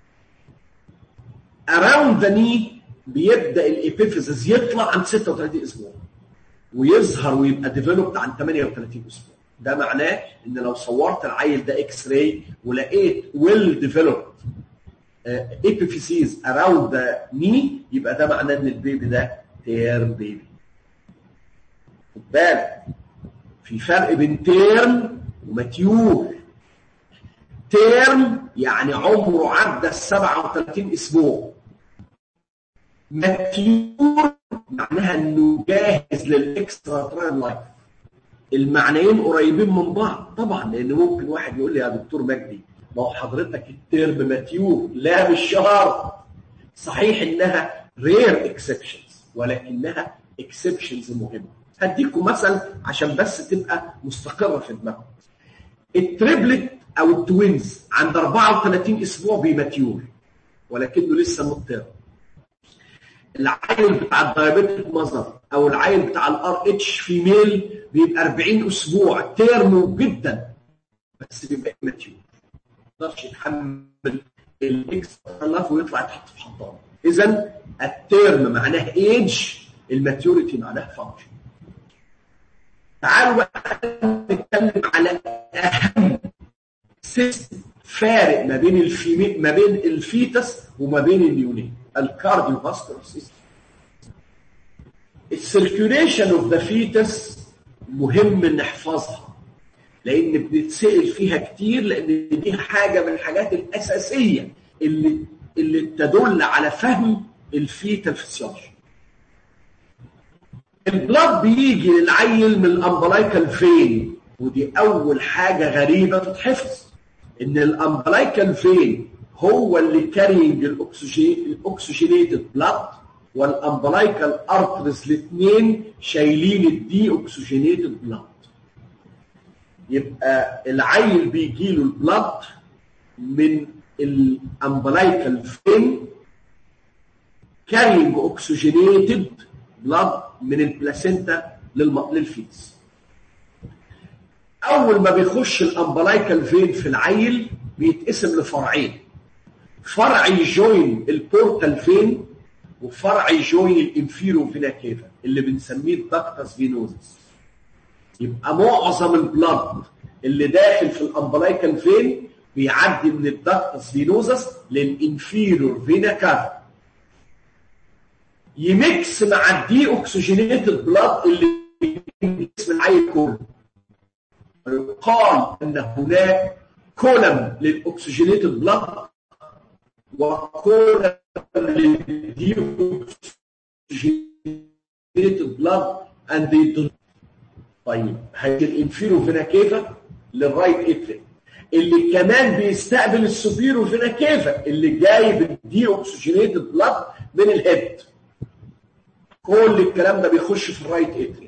Around the knee بيبدا الابيفيزيس يطلع عند 36 اسبوع ويظهر ويبقى ديفلوبد عند 38 اسبوع ده معناه ان لو صورت العيل ده اكس راي ولقيت ويل ديفلوبد epiphyses around the knee يبقى ده معناه ان البيبي ده تيرم بيبي خد بالك في فرق بين تيرم وماتيور تيرم يعني عمره عدى ال 37 اسبوع ماتيور معناها انه جاهز للاكسترا تراين لايف المعنيين قريبين من بعض طبعا لان ممكن واحد يقول لي يا دكتور مجدي ما هو حضرتك الترم ماتيور لا مش شرط صحيح انها رير اكسبشنز ولكنها اكسبشنز مهمه هديكم مثل عشان بس تبقى مستقره في دماغكم التريبلت او التوينز عند 34 اسبوع بيماتيور ولكنه لسه مضطر العيل بتاع الدايابيتك ماذر او العيل بتاع الار اتش فيميل بيبقى 40 اسبوع تيرمو جدا بس بيبقى ماتيور ما يقدرش يتحمل الاكسترا لاف ويطلع يتحط في حضانه اذا التيرم معناه ايج الماتيوريتي معناه فانكشن تعالوا بقى نتكلم على اهم سيستم فارق ما بين الفيمي ما بين الفيتس وما بين النيونين الكارديو فاسكولار سيستم السيركيوليشن اوف ذا فيتس مهم نحفظها لان بنتسال فيها كتير لان دي حاجه من الحاجات الاساسيه اللي اللي تدل على فهم الفيتال فيسيولوجي البلاد بيجي للعيل من الامبلايكال فين ودي اول حاجه غريبه تتحفظ ان الامبلايكال فين هو اللي كارينج الاكسجين الاكسجينيتد بلاد والامبلايكال ارترز الاثنين شايلين الدي اوكسجينيتد بلاد يبقى العيل بيجي له البلاد من الامبلايكال فين كارينج اوكسجينيتد بلاد من البلاسينتا للفيس اول ما بيخش الامبلايكال فين في العيل بيتقسم لفرعين فرع يجوين البورتال فين وفرع يجوين الانفيرو فينا كيفا اللي بنسميه الدكتس فينوزس يبقى معظم البلاد اللي داخل في الامبلايكال فين بيعدي من الدكتس فينوزس للانفيرور فينا كافا يميكس مع الدي اوكسجينيتد بلاد اللي في جسم العيل كله يقال ان هناك كولم للاكسجينيتد بلاد وكولم للدي اوكسجينيتد بلاد اند they طيب هيجي الانفيرو فينا كيفا للرايت اتريم اللي كمان بيستقبل السوبيرو فينا كيفا اللي جاي بالدي اوكسجينيتد بلاد من الهيد كل الكلام ده بيخش في الرايت اتريم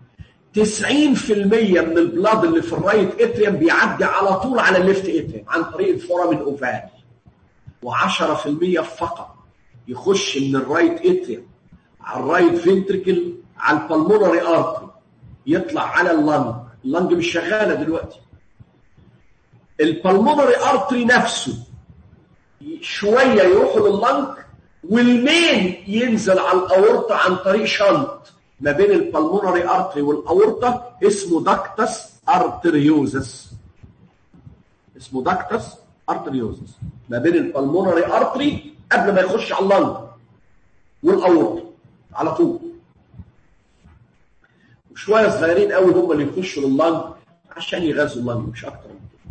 90% من البلاد اللي في الرايت اتريم بيعدي على طول على الليفت اتريم عن طريق الفورامين اوفال و10% فقط يخش من الرايت اتريم على الرايت فينتريكل على البلمونري ارتري يطلع على اللنج اللنج مش شغاله دلوقتي البلمونري ارتري نفسه شويه يروحوا لللنج والمين ينزل على الاورطه عن طريق شنط ما بين البلمونري ارتري والاورطه اسمه داكتس ارتريوزس اسمه داكتس ارتريوزس ما بين البلمونري ارتري قبل ما يخش على اللنج والاورطه على طول وشويه صغيرين قوي هم اللي يخشوا لللنج عشان يغذوا اللنج مش اكتر من كده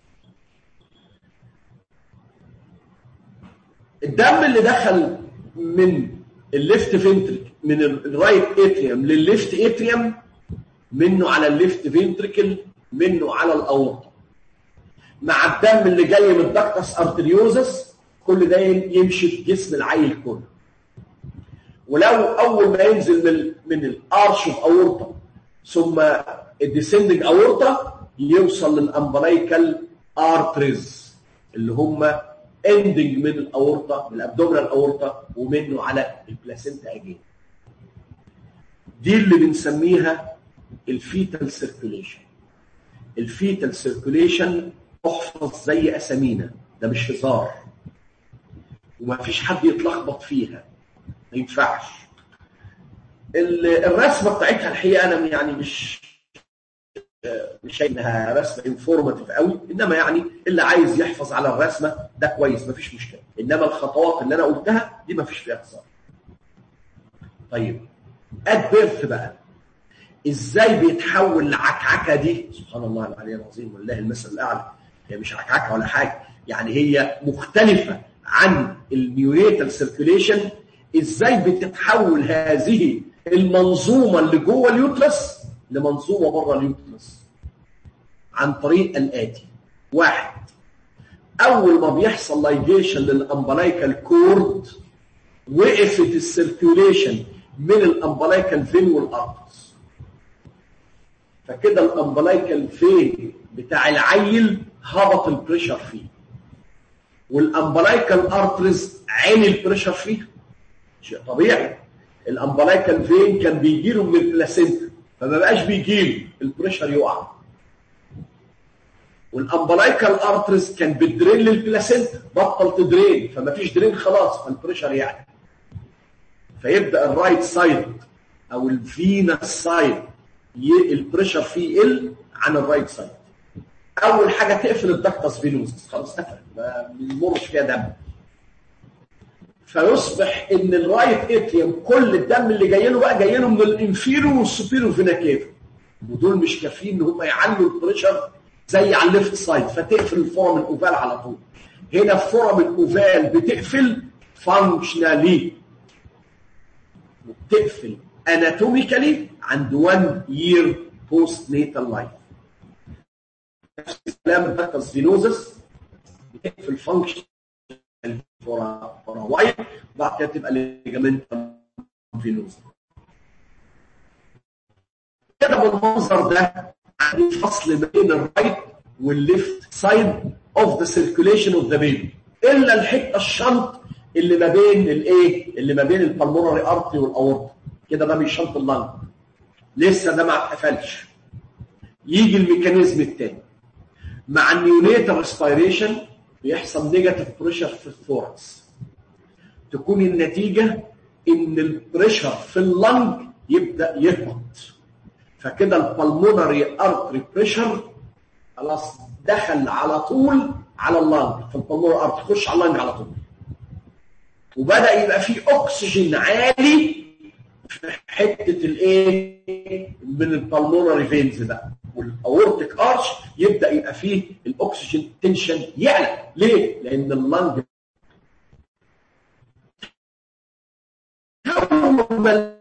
الدم اللي دخل من الليفت فينتريك من الرايت اتريوم للليفت اتريوم منه على الليفت فينتريكل منه على الاورطه مع الدم اللي جاي من الدكتس ارتريوزس كل ده يمشي في جسم العيل كله ولو اول ما ينزل من من الارش اوف اورطه ثم الديسندنج اورطه يوصل للامبلايكال ارتريز اللي هم اندنج من الاورطه من الابدومينال اورطه ومنه على البلاسينتا اجين دي اللي بنسميها الفيتال سيركيوليشن الفيتال سيركوليشن تحفظ زي اسامينا ده مش هزار وما فيش حد يتلخبط فيها ما ينفعش ال- الرسمه بتاعتها الحقيقه انا يعني مش مش شايف انها رسمه انفورماتيف قوي انما يعني اللي عايز يحفظ على الرسمه ده كويس مفيش مشكله انما الخطوات اللي انا قلتها دي مفيش فيها هزار طيب اد بيرث بقى ازاي بيتحول العكعكه دي سبحان الله العلي العظيم والله المثل الاعلى هي مش عكعكه ولا حاجه يعني هي مختلفه عن النيوريتال سيركيوليشن ازاي بتتحول هذه المنظومه اللي جوه اليوترس لمنظومه بره اليوترس عن طريق الاتي واحد اول ما بيحصل لايجيشن للامبلايكال كورد وقفت السيركيوليشن من الامبلايكال فين والارتس فكده الامبلايكال فين بتاع العيل هبط البريشر فيه والامبلايكال ارترز عين البريشر فيها شيء طبيعي الامبلايكال فين كان بيجي له من البلاسينتا فما بقاش بيجي له البريشر يقع والامبلايكال ارترز كان بتدرين للبلاسينتا بطل تدرين فما فيش درين خلاص فالبريشر يعلى فيبدا الرايت سايد او الفينا سايد البريشر فيه يقل عن الرايت سايد اول حاجه تقفل الدكتس فينوس خلاص قفل ما بيمرش فيها دم فيصبح ان الرايت اتريوم كل الدم اللي جاي له بقى جاي له من الانفيرو والسوبيرو فينا كيف ودول مش كافيين ان هم يعلوا البريشر زي على الليفت سايد فتقفل الفورم الاوفال على طول هنا الفورم الاوفال بتقفل فانكشنالي وبتقفل اناتوميكالي عند 1 يير بوست نيتال لايف نفس الكلام الدكتس فينوزس بتقفل فانكشن فورا فورا وايد بعد كده تبقى ليجامنت فينوز كده بالمنظر ده عندي فصل ما بين الرايت والليفت سايد اوف ذا سيركيوليشن اوف ذا بيبي الا الحته الشنط اللي ما بين الايه اللي ما بين البلمونري ارتري والاورطه كده ده بيشنط اللنج لسه ده ما اتقفلش يجي الميكانيزم الثاني مع النيونيتال ريسبيريشن بيحصل نيجاتيف بريشر في الثوركس تكون النتيجه ان البريشر في اللنج يبدا يهبط فكده البلمونري ارتري بريشر خلاص دخل على طول على اللنج في البلمونري ارتري يخش على اللنج على طول وبدا يبقى في اكسجين عالي في حته الايه من البلمونري فينز بقى والاورتيك ارش يبدا يبقى فيه الاكسجين تنشن يعلى ليه لان اللنج اول ما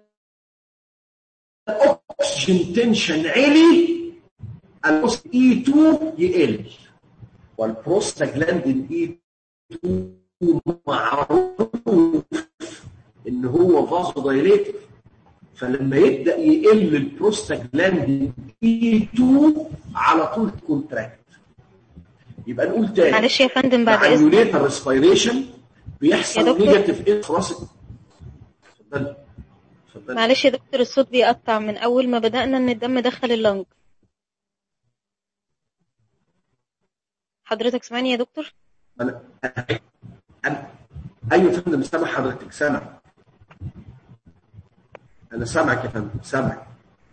الاكسجين تنشن علي الاس اي 2 يقل والبروستاجلاندين اي 2 معروف ان هو فازو دايليتر فلما يبدا يقل البروستاجلاندين اي 2 على طول كونتراكت يبقى نقول تاني معلش يا فندم بعد مع اذنك اليونيتال ريسبيريشن يا بيحصل دكتور. نيجاتيف انفراسك اتفضل اتفضل معلش يا دكتور الصوت بيقطع من اول ما بدأنا ان الدم دخل اللنج حضرتك سامعني يا دكتور انا انا ايوه يا فندم سامع حضرتك سامع انا سامعك يا فندم سامعك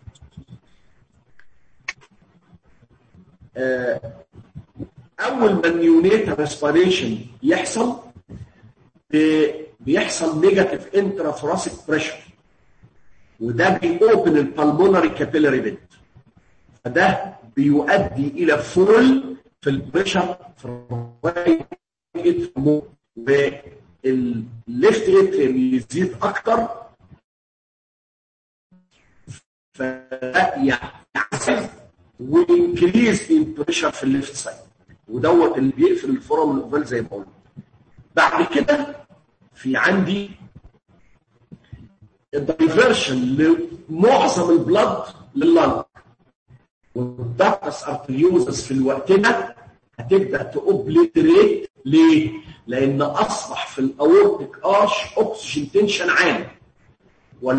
آه، اول ما النيونيتال ريسبيريشن يحصل ب- بيحصل نيجاتيف انترافوراسيك بريشر وده بيوبن البلمونري كابيلاري فينت فده بيؤدي الى فول في البريشر في الرايت اتريوم والليفت اتريوم يزيد اكتر فيعزز وانكريز البريشر في الليفت سايد ودوت اللي بيقفل الفورم الاوفال زي ما قلنا بعد كده في عندي الدايفرشن لمعظم البلد لللنج والدكتس ارتريوزس في الوقت ده هتبدا توبليتريت ليه؟ لان اصبح في الاورتيك ارش اكسجين تنشن عالي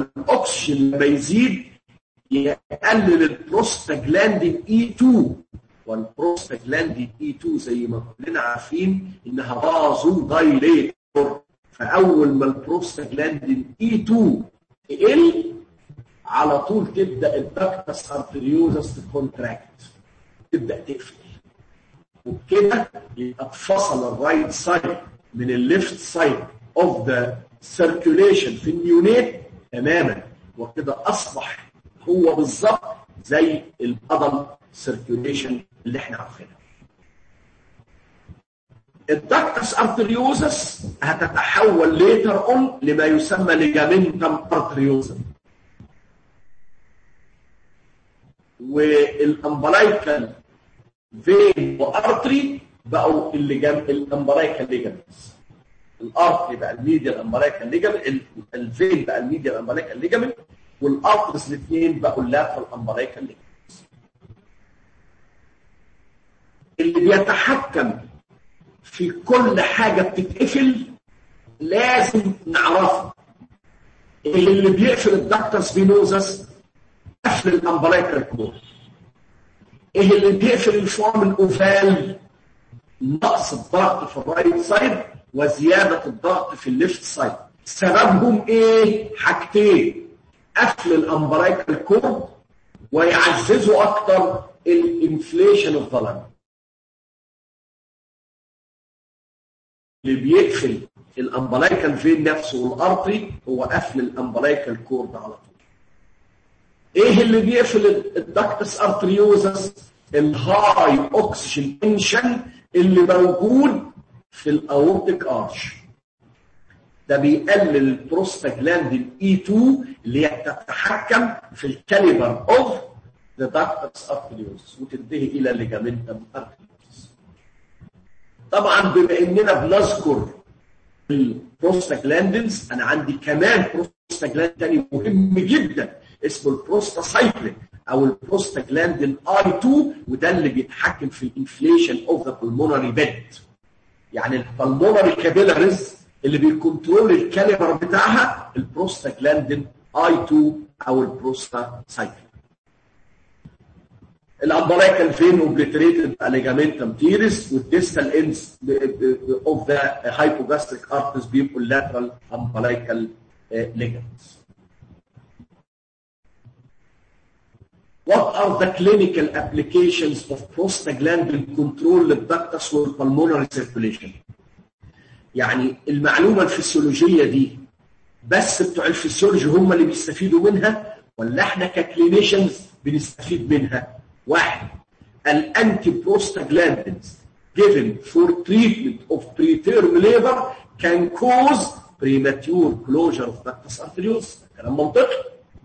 والاكسجين لما يزيد يقلل البروستاجلاندين اي 2 والبروستاجلاندين اي 2 زي ما كلنا عارفين انها بازو دايليتور فاول ما البروستاجلاندين اي 2 تقل على طول تبدا الدكتس ارتريوزس تكونتراكت تبدا تقفل وبكده يبقى اتفصل الرايت سايد من الليفت سايد اوف ذا سيركيوليشن في النيونيت تماما وكده اصبح هو بالظبط زي الادل سيركيوليشن اللي احنا عارفينها الدكتس ارتريوزس هتتحول ليتر اون لما يسمى ليجامنتم ارتريوزم والامبلايكال فين وارتري بقوا الليجام الامبلايكال ليجامنتس الارتري بقى الميديا الامبلايكال ليجامنت الفين بقى الميديا الامبلايكال ليجامنت والارترز الاثنين بقوا اللاترال امبلايكال ليجامنتس اللي بيتحكم في كل حاجه بتتقفل لازم نعرفه اللي بيقفل الدكتس فينوزس قفل الامبلايكال كور ايه اللي بيقفل الفورم الاوفال نقص الضغط في الرايت سايد وزياده الضغط في الليفت سايد سببهم ايه حاجتين قفل الامبلايكال كور ويعززوا اكتر الانفليشن اوف ذا اللي بيقفل الامبلايكال فين نفسه والارتري هو قفل الامبلايكال كورد على طول ايه اللي بيقفل الدكتس ارتريوزس الهاي اوكسجين تنشن اللي موجود في الاورتيك ارش ده بيقلل البروستاجلاندين اي 2 اللي هي بتتحكم في الكاليبر اوف ذا دكتس ارتريوزس وتنتهي الى ليجامنتم ارتريوزس طبعا بما اننا بنذكر البروستاجلاندينز انا عندي كمان بروستاجلاند تاني مهم جدا اسمه البروستاسايكلين او البروستاجلاندين اي 2 وده اللي بيتحكم في الانفليشن اوف ذا pulmonary بيد يعني البلمونري كابيلاريز اللي بيكنترول الكاليبر بتاعها البروستاجلاندين اي 2 او البروستاسايكلين الامبلايكال فين اوبليتريتد ليجامنتم تيرس والديستال اندز اوف ذا هايبوجاستريك ارترز بيبقوا اللاترال امبلايكال ligaments. What are the clinical applications of prostaglandin control للدكتس والpulmonary circulation؟ يعني المعلومة الفسيولوجية دي بس بتوع الفسيولوجي هم اللي بيستفيدوا منها ولا احنا ككلينيشنز بنستفيد منها؟ واحد الانتي بروستاجلاندينز given for treatment of preterm labor can cause premature closure of ductus arteriosus كلام منطقي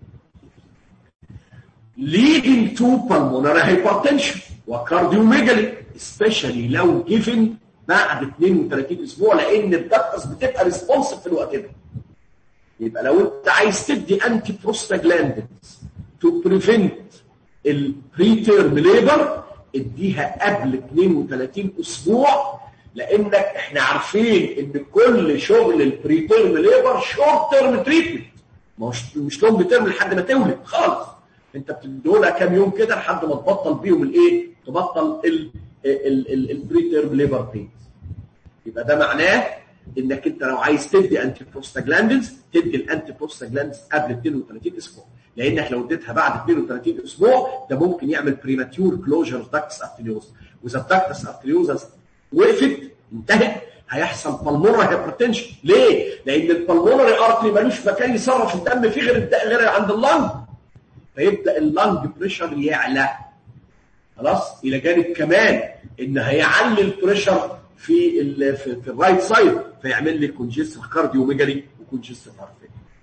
leading to pulmonary hypertension وكارديوميجالي especially لو given بعد 32 اسبوع لان الدكتس بتبقى ريسبونسيف في الوقت ده يبقى لو انت عايز تدي انتي بروستاجلاندينز تو بريفنت البريتيرم ليبر اديها قبل 32 اسبوع لانك احنا عارفين ان كل شغل البريتيرم ليبر شورت تيرم تريتمنت مش مش لونج تيرم لحد ما تولد خالص انت بتديهولها كام يوم كده لحد ما تبطل بيهم الايه؟ تبطل البريتيرم ليبر بين يبقى ده معناه انك انت لو عايز تدي انتي بروستاجلاندز تدي الانتي بروستاجلاندز قبل 32 اسبوع لانك لو اديتها بعد 32 اسبوع ده ممكن يعمل بريماتيور كلوجر اوف داكتس ارتريوز واذا الداكتس ارتريوزس وقفت انتهت هيحصل بالمونري هايبرتنشن ليه؟ لان البلمونري ارتري ملوش مكان يصرف الدم فيه غير غير عند اللنج فيبدا اللنج بريشر يعلى خلاص الى جانب كمان ان هيعلي البريشر في ال في, في الرايت سايد فيعمل لي كونجستيف كارديوميجالي وكونجستيف هارت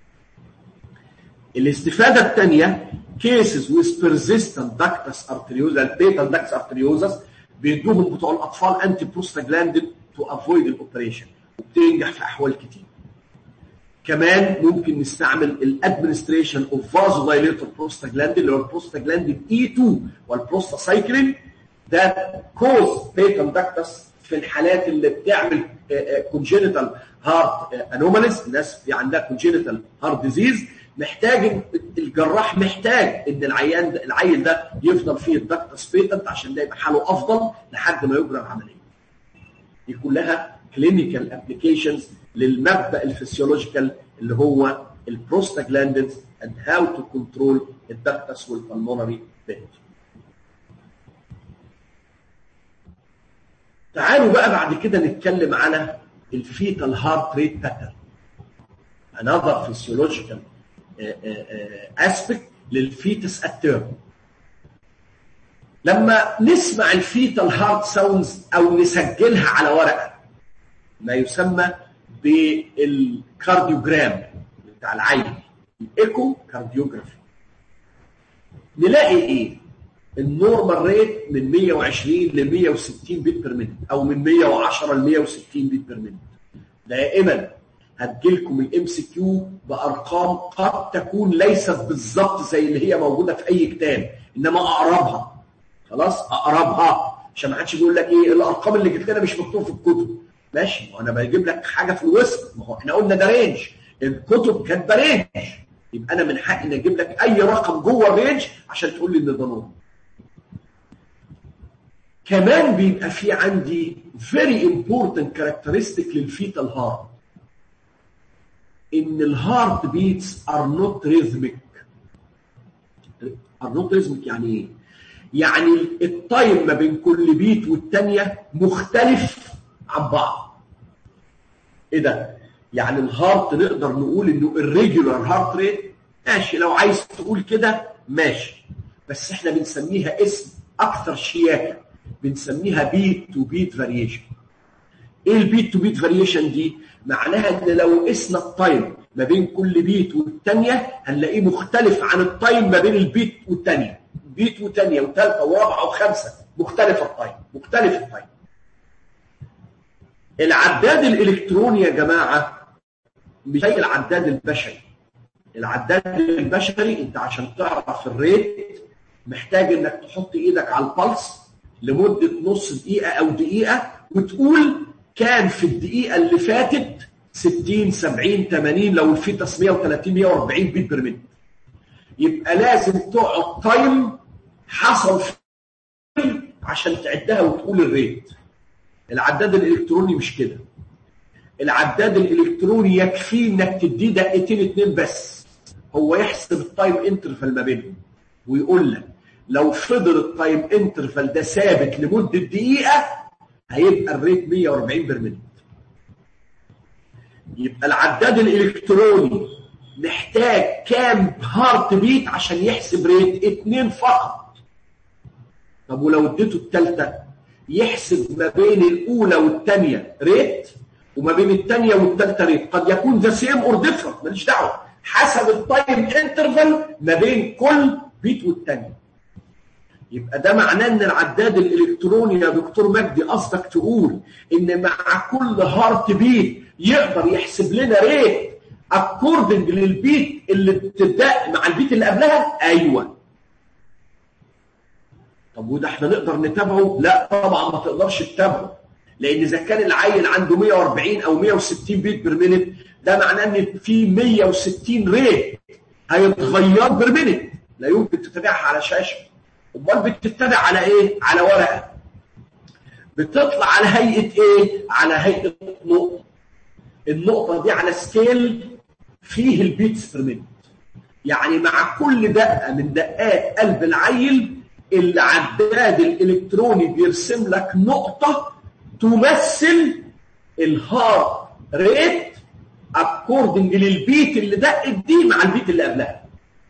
الاستفاده الثانيه كيسز ويز بيرزيستنت داكتس ارتريوزا البيتال داكتس ارتريوزس بيدوهم بتوع الاطفال انتي بروستاجلاندين تو افويد الاوبريشن وبتنجح في احوال كتير كمان ممكن نستعمل الادمنستريشن اوف فازو دايليتور بروستاجلاندين اللي هو البروستاجلاندين اي 2 والبروستاسايكلين ده كوز بيتال داكتس في الحالات اللي بتعمل كونجينيتال هارت انوماليز الناس في عندها كونجينيتال هارت ديزيز محتاج الجراح محتاج ان العيان ده العيل ده يفضل فيه الدكتس بيتنت عشان ده يبقى حاله افضل لحد ما يجرى العمليه. دي كلها كلينيكال ابلكيشنز للمبدا الفسيولوجيكال اللي هو البروستاجلاندينز and how to control الدكتس والبلمونري بيت. تعالوا بقى بعد كده نتكلم على الفيتال هارت ريت باترن. another physiological aspect للفيتس التيرم لما نسمع الفيتال هارت ساوندز او نسجلها على ورقه ما يسمى بالكارديوجرام بتاع العين الايكو كارديوجرافي نلاقي ايه النورمال ريت من 120 ل 160 بيت بير مينت او من 110 ل 160 بيت بير مينت دائما هتجيلكم الام سي كيو بارقام قد تكون ليست بالظبط زي اللي هي موجوده في اي كتاب انما اقربها خلاص اقربها عشان ما حدش يقول لك ايه الارقام اللي جبت لنا مش مكتوب في الكتب ماشي وانا بجيب لك حاجه في الوسط ما هو احنا قلنا ده رينج الكتب كاتبه رينج يبقى انا من حقي ان اجيب لك اي رقم جوه الرينج عشان تقول لي ان ده نورمال كمان بيبقى في عندي very important characteristic للفيتال هارت ان الهارت بيتس ار نوت ريزميك ار نوت ريزميك يعني ايه؟ يعني التايم ما بين كل بيت والتانية مختلف عن بعض ايه ده؟ يعني الهارت نقدر نقول انه الريجولار هارت ريت ماشي لو عايز تقول كده ماشي بس احنا بنسميها اسم اكثر شياكه بنسميها بيت تو بيت فاريشن ايه البيت تو بيت فاريشن دي معناها ان لو قسنا التايم ما بين كل بيت والتانية هنلاقيه مختلف عن التايم ما بين البيت والتانية بيت وتانية وثالثة ورابعة وخمسة مختلف التايم مختلف التايم العداد الالكتروني يا جماعة مش زي العداد البشري العداد البشري انت عشان تعرف الريت محتاج انك تحط ايدك على البلس لمدة نص دقيقة او دقيقة وتقول كان في الدقيقة اللي فاتت 60 70 80 لو الفيتس 130 140 بيت بير مينت يبقى لازم تقعد تايم حصل فيه عشان تعدها وتقول الريت العداد الالكتروني مش كده العداد الالكتروني يكفيه انك تديه دقيقتين اتنين بس هو يحسب التايم انترفال ما بينهم ويقول لك لو فضل التايم انترفال ده ثابت لمده دقيقه هيبقى الريت 140 بير مينت يبقى العداد الالكتروني محتاج كام هارت بيت عشان يحسب ريت اتنين فقط طب ولو اديته الثالثه يحسب ما بين الاولى والثانيه ريت وما بين الثانيه والثالثه ريت قد يكون ذا سيم اور ديفرنت ماليش دعوه حسب التايم انترفال ما بين كل بيت والثانيه يبقى ده معناه ان العداد الالكتروني يا دكتور مجدي قصدك تقول ان مع كل هارت بيت يقدر يحسب لنا ريت اكوردنج للبيت اللي بتبدا مع البيت اللي قبلها ايوه طب وده احنا نقدر نتابعه لا طبعا ما تقدرش تتابعه لان اذا كان العيل عنده 140 او 160 بيت بير مينت ده معناه ان في 160 ريت هيتغير بير مينت لا يمكن تتابعها على شاشه امال بتتبع على ايه على ورقه بتطلع على هيئه ايه على هيئه نقطه النقطه دي على سكيل فيه البيتس بير مينت يعني مع كل دقه من دقات قلب العيل العداد الالكتروني بيرسم لك نقطه تمثل الهارت ريت اكوردنج للبيت اللي دقت دي مع البيت اللي قبلها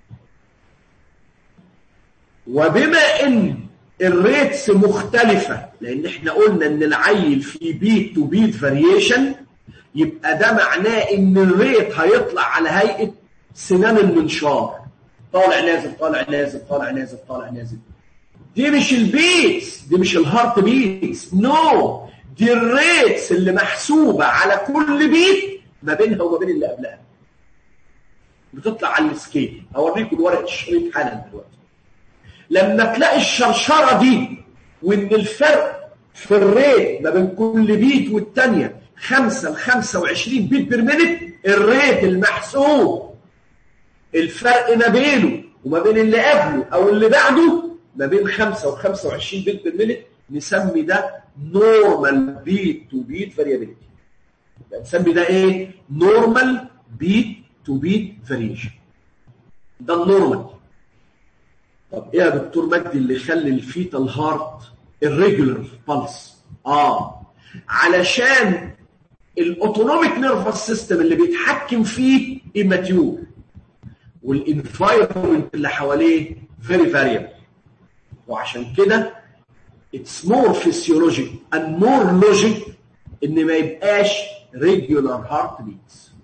وبما ان الريتس مختلفة لان احنا قلنا ان العيل في بيت تو بيت فاريشن يبقى ده معناه ان الريت هيطلع على هيئة سنان المنشار طالع نازل طالع نازل طالع نازل طالع نازل دي مش البيتس دي مش الهارت بيتس نو no. دي الريتس اللي محسوبة على كل بيت ما بينها وما بين اللي قبلها بتطلع على السكيل هوريكم ورقة الشريط حالا دلوقتي لما تلاقي الشرشرة دي وان الفرق في الريت ما بين كل بيت والتانية 5 ل 25 بيت بير مينت الريت المحسوب الفرق ما بينه وما بين اللي قبله او اللي بعده ما بين 5 و 25 بيت بير مينت نسمي ده نورمال بيت تو بيت فاريابيلتي نسمي ده ايه نورمال بيت تو بيت فاريشن ده النورمال طب ايه يا دكتور مجدي اللي يخلي الفيتال هارت الريجولر بالس اه علشان الاوتونوميك نيرفس سيستم اللي بيتحكم فيه اماتيور والانفايرمنت اللي حواليه فيري فاريبل وعشان كده اتس مور فيسيولوجيك اند مور لوجيك ان ما يبقاش ريجولار هارت بيتس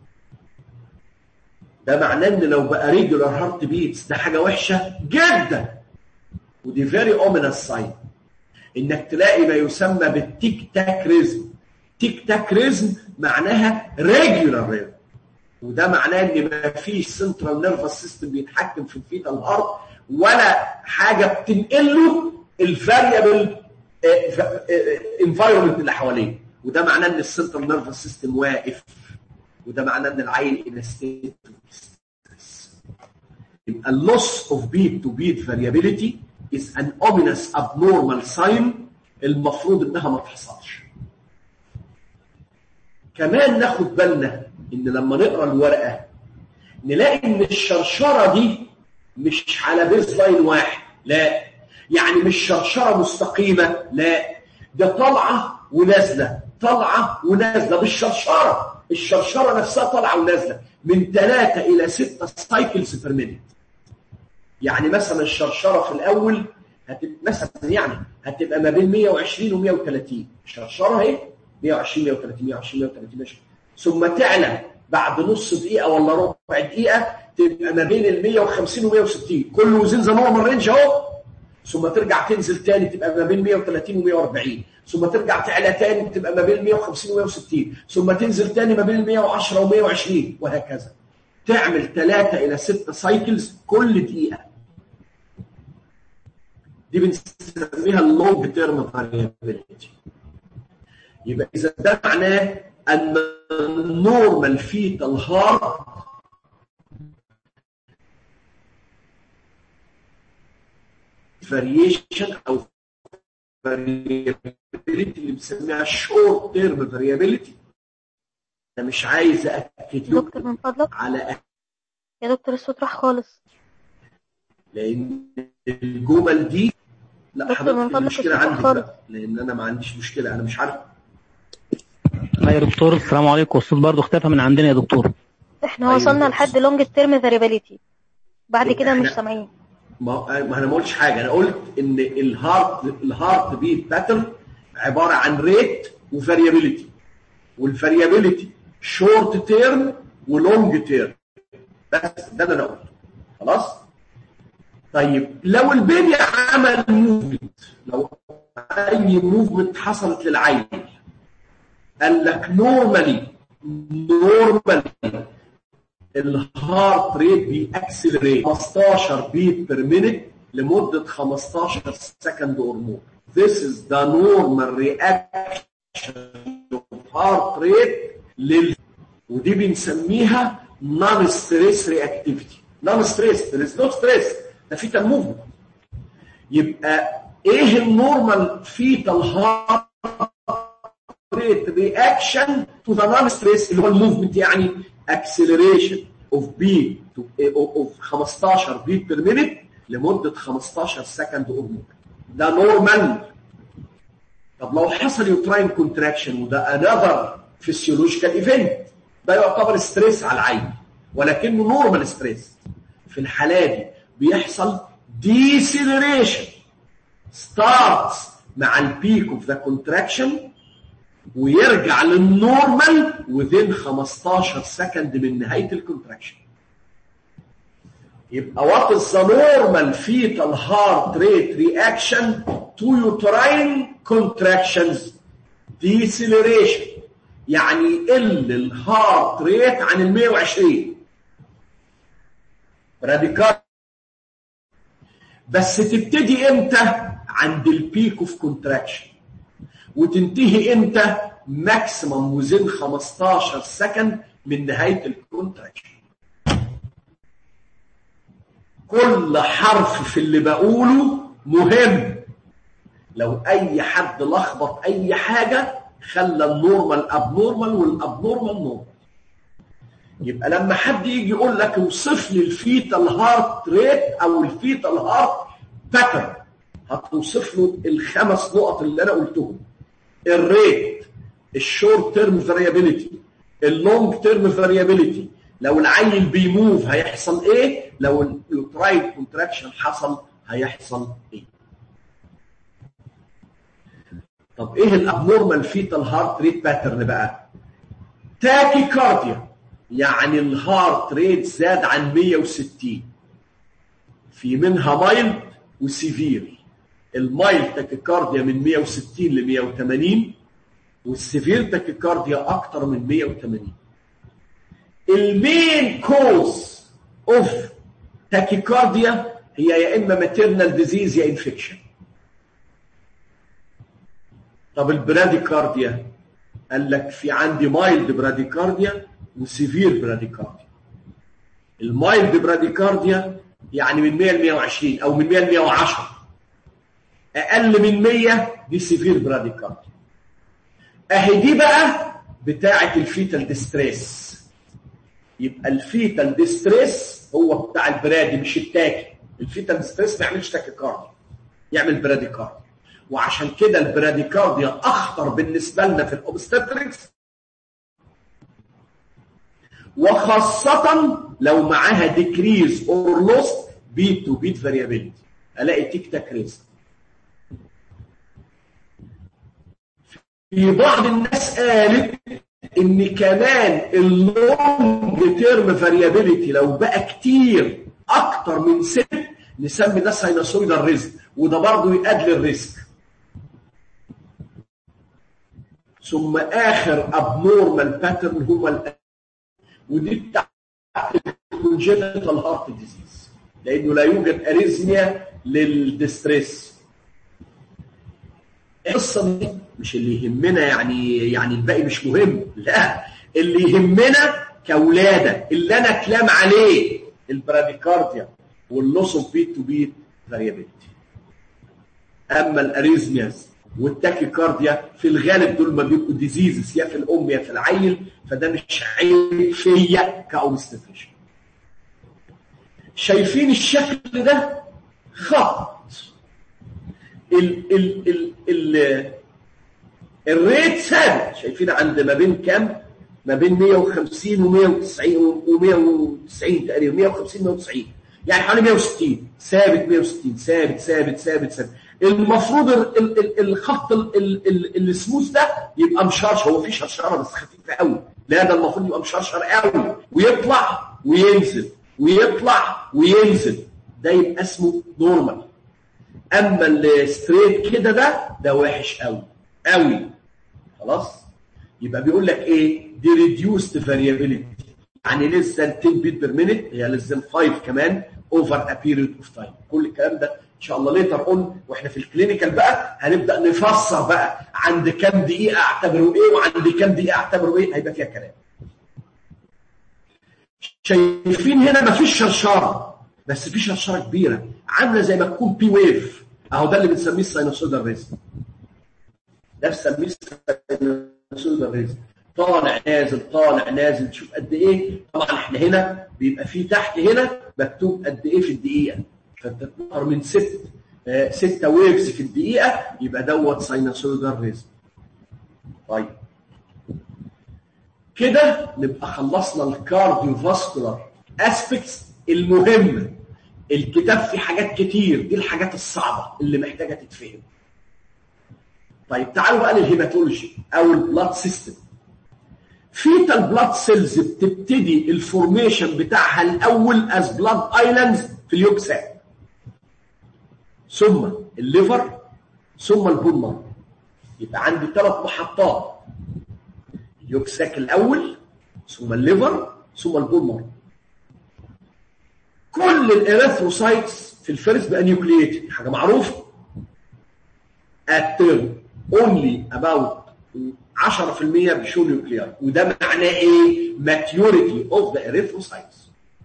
ده معناه ان لو بقى ريجولار هارت بيتس ده حاجه وحشه جدا ودي فيري اومينس ساين انك تلاقي ما يسمى بالتيك تاك ريزم تيك تاك ريزم معناها ريجولار ريزم وده معناه ان ما فيش سنترال نيرفس سيستم بيتحكم في الفيتال هارت ولا حاجه بتنقل له الفاريبل انفايرمنت اللي حواليه وده معناه ان السنترال نيرفس سيستم واقف وده معناه ان العيل ان ستيت يبقى اللوس اوف بيت تو بيت فاريابيليتي is an ominous abnormal sign المفروض انها ما تحصلش كمان ناخد بالنا ان لما نقرا الورقه نلاقي ان الشرشره دي مش على بيز لاين واحد لا يعني مش شرشره مستقيمه لا ده طالعه ونازله طالعه ونازله بالشرشره الشرشره نفسها طالعه ونازله من 3 الى 6 سايكلز بير مينيت يعني مثلا الشرشره في الاول هتبقى مثلا يعني هتبقى ما بين 120 و 130 الشرشره اهي 120 130 120 130 ماشي ثم تعلى بعد نص دقيقه ولا ربع دقيقه تبقى ما بين ال 150 و 160 كل وزن زي نورمال رينج اهو ثم ترجع تنزل تاني تبقى ما بين 130 و 140 ثم ترجع تعلى تاني تبقى ما بين 150 و 160 ثم تنزل تاني ما بين 110 و 120 وهكذا تعمل 3 الى 6 سايكلز كل دقيقه دي بنسميها اللونج تيرم فاريابيلتي يبقى اذا ده معناه ان النورمال فيتال هارت فاريشن او فاريابيلتي اللي بنسميها شورت تيرم فاريابيلتي انا مش عايز اكد دكتور من فضلك على يا دكتور الصوت راح خالص لان الجمل دي لا دكتور من حضرتك فضلك المشكله الصوت عندي خالص. بقى لان انا ما عنديش مشكله انا مش عارف لا يا دكتور السلام عليكم الصوت برضه اختفى من عندنا يا دكتور احنا أيوة. وصلنا لحد لونج تيرم فاريبيليتي بعد كده مش إحنا- سامعين ما ما انا ما قلتش حاجه انا قلت ان الهارت الهارت بيت باترن عباره عن ريت وفاريابيليتي والفاريابيليتي شورت تيرم ولونج تيرم بس ده اللي انا قلته خلاص طيب لو البيبي عمل موفمنت لو اي موفمنت حصلت للعيل قال لك نورمالي نورمالي الهارت ريت بيأكسلريت 15 بيت بير مينيت لمدة 15 سكند اور مور. This is the normal reaction of heart rate لل ودي بنسميها non stress reactivity. non stress there is no stress ده fetal movement. يبقى ايه النورمال fetal heart rate reaction to the non-stress اللي هو الموفمنت يعني acceleration of beat to of 15 beat per minute لمدة 15 سكند or more ده نورمال طب لو حصل يوتراين كونتراكشن وده another physiological event ده يعتبر ستريس على العين ولكنه نورمال ستريس في الحالة دي بيحصل deceleration starts مع البيك اوف ذا كونتراكشن ويرجع للنورمال within 15 سكند من نهايه الكونتراكشن يبقى what is the normal fetal heart rate reaction to uterine contractions deceleration يعني يقل الهارت ريت عن ال 120 راديكال بس تبتدي امتى عند البيك اوف كونتراكشن وتنتهي امتى ماكسيمم وزن 15 سكند من نهايه الكونتراكشن كل حرف في اللي بقوله مهم لو اي حد لخبط اي حاجه خلى النورمال ابنورمال والابنورمال نورمال يبقى لما حد يجي يقول لك اوصف لي الفيتال هارت ريت او الفيتال هارت باترن هتوصف له الخمس نقط اللي انا قلتهم الريت الشورت تيرم فاريابيليتي اللونج تيرم فاريابيليتي لو العيل بيموف هيحصل ايه لو اليوترايد كونتراكشن حصل هيحصل ايه طب ايه الابنورمال فيتال هارت ريت باترن بقى تاكي كارديا يعني الهارت ريت زاد عن 160 في منها مايلد وسيفير المايلد تاكيكارديا من 160 ل 180 والسيفير تاكيكارديا اكتر من 180 المين كوز اوف تاكيكارديا هي يا اما ماتيرنال ديزيز يا انفكشن طب البراديكارديا قال لك في عندي مايلد براديكارديا وسيفير براديكارديا المايلد براديكارديا يعني من 100 ل 120 او من 100 ل 110 اقل من 100 دي سيفير براديكارديا اهي دي بقى بتاعه الفيتال ديستريس يبقى الفيتال ديستريس هو بتاع البرادي مش التاكي الفيتال ديستريس ما يعملش تاكيكارديا يعمل براديكارديا وعشان كده البراديكارديا اخطر بالنسبه لنا في الاوبستاتريكس وخاصة لو معاها ديكريز اور لوست بيت تو بيت فاريابيلتي الاقي تيك تاك ريسك في بعض الناس قالت ان كمان اللونج تيرم فاريابيلتي لو بقى كتير اكتر من ست نسمي ده ساينوسويدال ريسك وده برضه يؤدي للريسك ثم اخر ابنورمال باترن هو ال ودي بتاعت الكونجنتال هارت ديزيز لانه لا يوجد اريزميا للديستريس القصه دي مش اللي يهمنا يعني يعني الباقي مش مهم لا اللي يهمنا كولاده اللي انا كلام عليه البراديكارديا واللوس اوف بيت تو بيت فاريابيلتي اما الاريزمياز والتاكيكارديا في الغالب دول ما بيبقوا ديزيزز يا في الام يا في العيل فده مش عيب فيا كاوبستريشن شايفين الشكل ده خط ال ال ال ال الريت ثابت شايفين عند ما بين كام ما بين 150 و190 و190 تقريبا 150 190 يعني حوالي 160 ثابت 160 ثابت ثابت ثابت ثابت المفروض ال ال ال الخط السموث ده يبقى مشرشر هو في شرشره بس خفيفه قوي لا ده المفروض يبقى مشرشر قوي ويطلع وينزل ويطلع وينزل ده يبقى اسمه نورمال اما الستريت كده ده ده وحش قوي قوي خلاص يبقى بيقول لك ايه دي ريديوست فاريابيليتي يعني لسه 10 بيت بير مينيت هي لسه 5 كمان اوفر ا بيريود اوف تايم كل الكلام ده ان شاء الله ليتر اون واحنا في الكلينيكال بقى هنبدا نفسر بقى عند كام دقيقه اعتبره ايه وعند كام دقيقه اعتبره ايه هيبقى فيها كلام شايفين هنا مفيش شرشره بس في شرشره كبيره عامله زي ما تكون بي ويف اهو ده اللي بنسميه الساينوسويدال ريزم ده بنسميه الساينوسويدال ريزم طالع نازل طالع نازل تشوف قد ايه طبعا احنا هنا بيبقى في تحت هنا مكتوب قد ايه في الدقيقه فانت تنقر من ست آه ستة ويفز في الدقيقة يبقى دوت ساينوسويدال ريزم طيب كده نبقى خلصنا الكارديو فاسكولار اسبيكتس المهمة الكتاب فيه حاجات كتير دي الحاجات الصعبة اللي محتاجة تتفهم طيب تعالوا بقى للهيماتولوجي او البلاد سيستم فيتال بلاد سيلز بتبتدي الفورميشن بتاعها الاول از بلاد ايلاندز في اليوكساك ثم الليفر ثم البولمر يبقى عندي ثلاث محطات اليوكساك الاول ثم الليفر ثم البولمر كل الاريثروسايتس في الفيرس بقى نيوكلييتد حاجه معروفه الترم اونلي اباوت 10% بيشو نيوكليار وده معناه ايه ماتيوريتي اوف ذا اريثروسايتس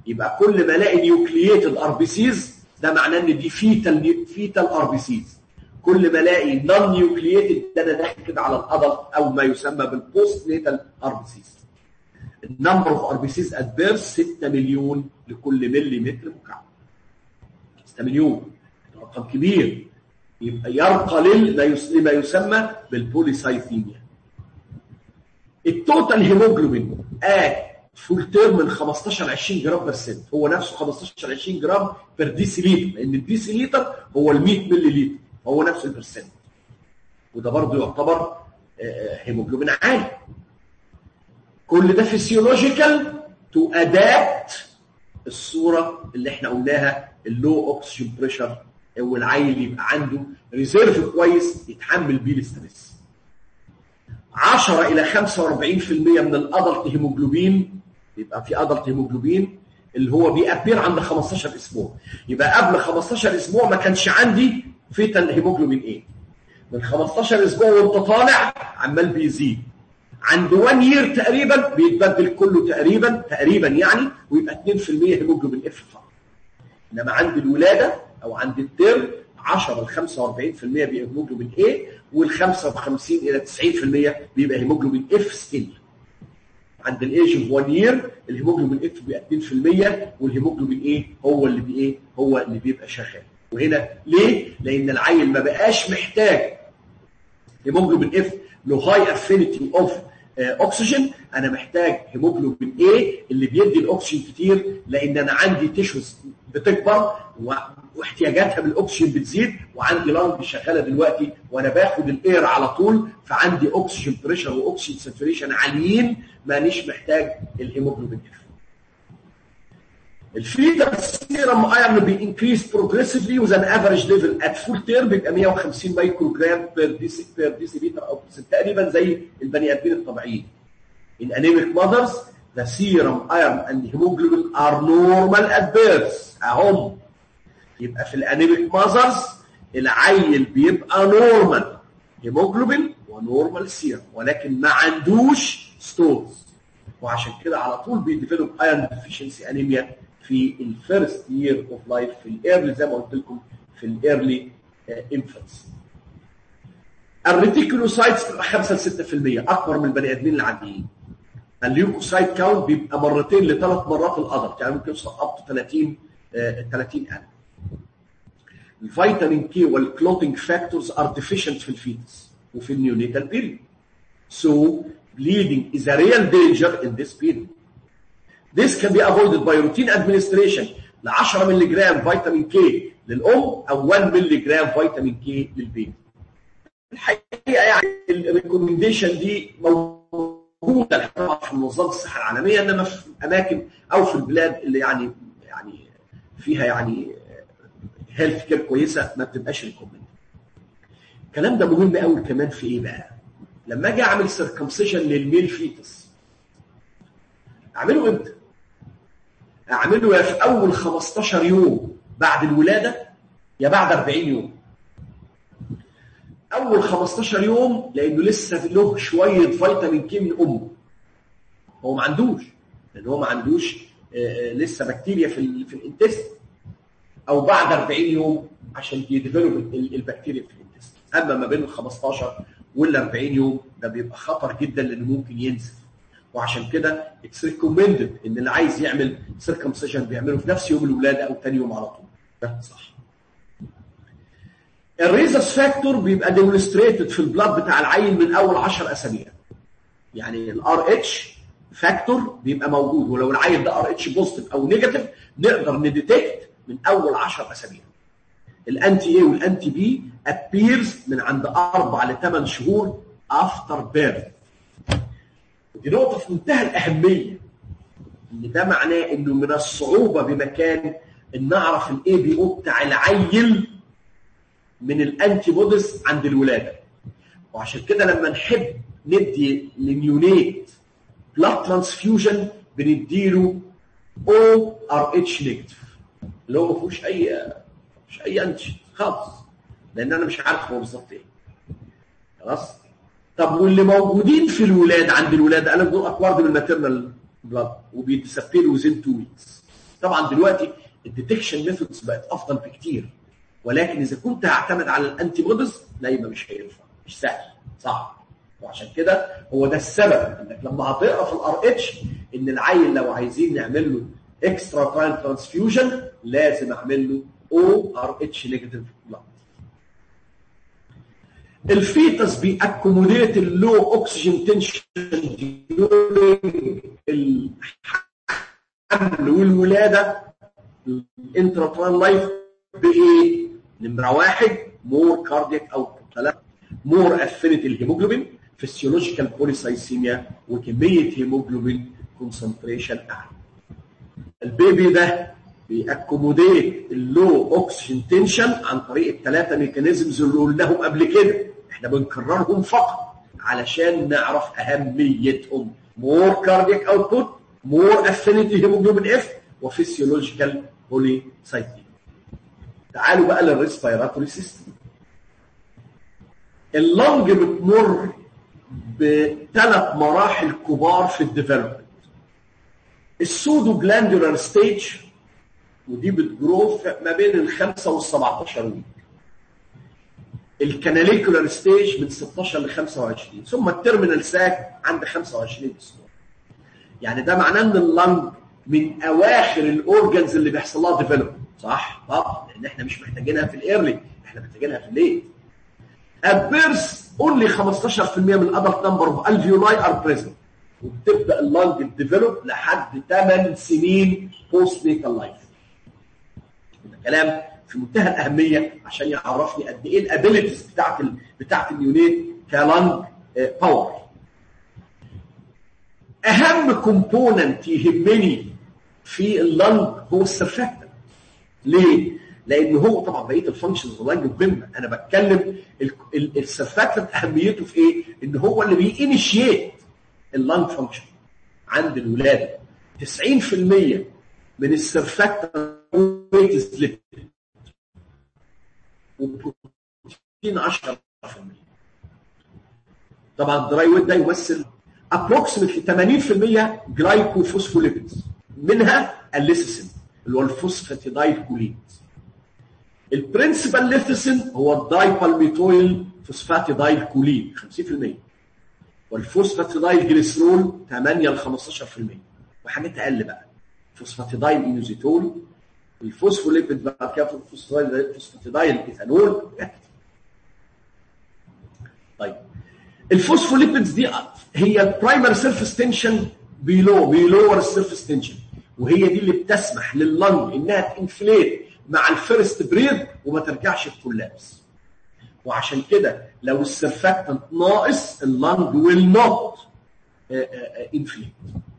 يبقى كل ما الاقي نيوكلييتد ار بي سيز ده معناه ان دي فيتال فيتال ار بي سيز كل ما الاقي نون نيوكلييتد ده انا داخل كده على الادلت او ما يسمى بالبوست نيتال ار بي سيز النمبر اوف ار بي سيز ات بيرث 6 مليون لكل ملي متر مكعب 6 مليون رقم كبير يبقى يرقى لما يسمى بالبوليسايثيميا التوتال هيموجلوبين ات فول تيرم من 15 20 جرام برسنت هو نفسه 15 20 جرام بير ديسي لتر لان الديسي لتر هو ال 100 ملي لتر هو نفس البرسنت وده برضه يعتبر هيموجلوبين عالي كل ده فيسيولوجيكال تو ادابت الصوره اللي احنا قلناها اللو اوكسجين بريشر او العيل يبقى عنده ريزيرف كويس يتحمل بيه الاستريس 10 الى 45% من الادلت هيموجلوبين يبقى في ادلت هيموجلوبين اللي هو بيأبير عند 15 اسبوع يبقى قبل 15 اسبوع ما كانش عندي فيتال هيموجلوبين ايه من 15 اسبوع وانت طالع عمال بيزيد عند 1 يير تقريبا بيتبدل كله تقريبا تقريبا يعني ويبقى 2% هيموجلوبين اف فقط انما عند الولاده او عند الترم 10 ل 45% بيبقى هيموجلوبين ايه وال 55 الى 90% بيبقى هيموجلوبين اف ستيل عند الايج اوف 1 يير الهيموجلوبين اف بيبقى 2% والهيموجلوبين ايه هو اللي بي ايه هو اللي بيبقى شغال وهنا ليه لان العيل ما بقاش محتاج هيموجلوبين اف له هاي افينيتي اوف اكسجين انا محتاج هيموجلوبين ايه اللي بيدي الاكسجين كتير لان انا عندي تيشوز بتكبر واحتياجاتها بالاكسجين بتزيد وعندي لانج شغاله دلوقتي وانا باخد الاير على طول فعندي اكسجين بريشر واكسجين ساتوريشن عاليين مانيش محتاج الهيموجلوبين اف الفيتال سيرم ايرون بينكريس بروجريسفلي وذ ان افريج ليفل ات فول تيرم بيبقى 150 مايكرو جرام بير ديسي بير ديسيليتر او تقريبا زي البني ادمين الطبيعيين. In anemic mothers the serum iron and hemoglobin are normal at birth اهم يبقى في الانيميك ماذرز العيل بيبقى نورمال هيموجلوبين ونورمال سيرم ولكن ما عندوش ستونز وعشان كده على طول بيديفلوب ايرون ديفيشنسي انيميا في الفيرست يير اوف لايف في الايرلي زي ما قلت لكم في الايرلي انفانس الريتيكولوسايتس بتبقى 5 ل 6% اكبر من البني ادمين العاديين الليوكوسايت كاونت بيبقى مرتين لثلاث مرات الادلت يعني ممكن يوصل اب تو 30 30000 الفيتامين كي والكلوتينج فاكتورز ار ديفيشنت في الفيتس وفي النيونيتال بيريود So bleeding is a real danger in this period. This can be avoided by routine administration ل 10 مللي جرام فيتامين كي للام او 1 مللي جرام فيتامين كي للبيبي. الحقيقه يعني الريكومنديشن دي موجوده في منظمه الصحه العالميه انما في اماكن او في البلاد اللي يعني يعني فيها يعني هيلث كير كويسه ما بتبقاش ريكومند. الكلام ده مهم قوي كمان في ايه بقى؟ لما اجي اعمل سيركمسيشن للميل فيتس اعمله امتى؟ اعمله يا في اول 15 يوم بعد الولاده يا بعد 40 يوم. اول 15 يوم لانه لسه له شويه فيتامين كي من امه. هو ما عندوش لان هو ما عندوش لسه بكتيريا في في الانتست او بعد 40 يوم عشان يديفلوب البكتيريا في الانتست. اما ما بين ال 15 وال 40 يوم ده بيبقى خطر جدا لانه ممكن ينزف وعشان كده اتس ريكومندد ان اللي عايز يعمل سيركمسيشن بيعمله في نفس يوم الولاده او ثاني يوم على طول ده صح الريزس فاكتور بيبقى ديمونستريتد في البلاد بتاع العيل من اول 10 اسابيع يعني الار اتش فاكتور بيبقى موجود ولو العيل ده ار اتش بوزيتيف او نيجاتيف نقدر نديتكت من اول 10 اسابيع الانتي اي والانتي بي appears من عند اربع لثمان شهور افتر بيرث ودي نقطه في منتهى الاهميه ان ده معناه انه من الصعوبه بمكان ان نعرف الاي بي او بتاع العيل من الانتي بوديز عند الولاده وعشان كده لما نحب ندي لنيونيت بلاد ترانسفيوجن بنديله او ار اتش نيجاتيف اللي هو ما فيهوش اي مش اي انتي خالص لان انا مش عارف هو بالظبط ايه خلاص طب واللي موجودين في الولاد عند الولاد انا دول اكوارد من الماتيرنال بلاد وبيتسبيلوا وزين تو ويكس طبعا دلوقتي الديتكشن ميثودز بقت افضل بكتير ولكن اذا كنت هعتمد على الانتي بوديز لا يبقى مش هينفع مش سهل صعب وعشان كده هو ده السبب انك لما هتقرا في الار اتش ان العيل لو عايزين نعمل له اكسترا تايم ترانسفيوجن لازم اعمل له او ار اتش نيجاتيف بلاد الفيتس بيأكوموديت اللو اوكسجين تنشن الحمل والولاده الانتراتران لايف بايه؟ نمره واحد مور كاردياك اوتبوت ثلاثه مور افينيتي الهيموجلوبين فيسيولوجيكال بوليسايسيميا وكميه هيموجلوبين كونسنتريشن اعلى البيبي ده بيأكوموديت اللو اوكسجين تنشن عن طريق الثلاثه ميكانيزمز اللي قلناهم قبل كده احنا بنكررهم فقط علشان نعرف اهميتهم مور كاردياك اوتبوت مور افينيتي هيموجلوبين اف وفيسيولوجيكال بوليسايتين تعالوا بقى للريسبيراتوري سيستم اللنج بتمر بثلاث مراحل كبار في الديفلوبمنت السودو جلاندولار ستيج ودي بتجرو ما بين ال 5 وال 17 ويك الكاناليكولار ستيج من 16 ل 25 ثم التيرمينال ساك عند 25 اسبوع يعني ده معناه ان اللنج من اواخر الاورجنز اللي بيحصل لها ديفلوبمنت صح طبعا لان احنا مش محتاجينها في الايرلي احنا محتاجينها في الليت at birth only 15% من الادلت نمبر اوف alveoli are present وبتبدا اللنج تديفلوب لحد 8 سنين بوست نيتال لايف ده كلام في منتهى الاهميه عشان يعرفني قد ايه الابيلتيز بتاعت ال... بتاعت اليونيت كلنج باور اهم كومبوننت يهمني في اللنج هو السرفاكتنت ليه؟ لان هو طبعا بقيه الفانكشنز اللنج مهمه انا بتكلم السرفاكتنت اهميته في ايه؟ ان هو اللي بينيشيت اللنج فانكشن عند الولاده 90% من السرفاكتنت ويت سليب وبروتين 10% طبعا الدراي ويت ده يمثل approximately 80% جلايكوفوسفوليبيدز منها الليسيسين اللي هو الفوسفاتيدايل كولين البرنسبال ليثيسين هو الدايبالميتويل فوسفاتيدايل كولين 50% والفوسفاتيدايل جليسرول 8 ل 15% وحاجات اقل بقى فوسفاتيدايل اينوزيتول الفوسفوليبيد بعد كده فوسفاتيدايل فوسفاتيدايل ايثانول طيب الفوسفوليبيدز دي هي البرايمري سيرفيس تنشن بيلو بيلور السيرفيس تنشن وهي دي اللي بتسمح لللنج انها تنفليت مع الفيرست بريد وما ترجعش بكولابس وعشان كده لو السرفاكتنت ناقص اللنج ويل نوت انفليت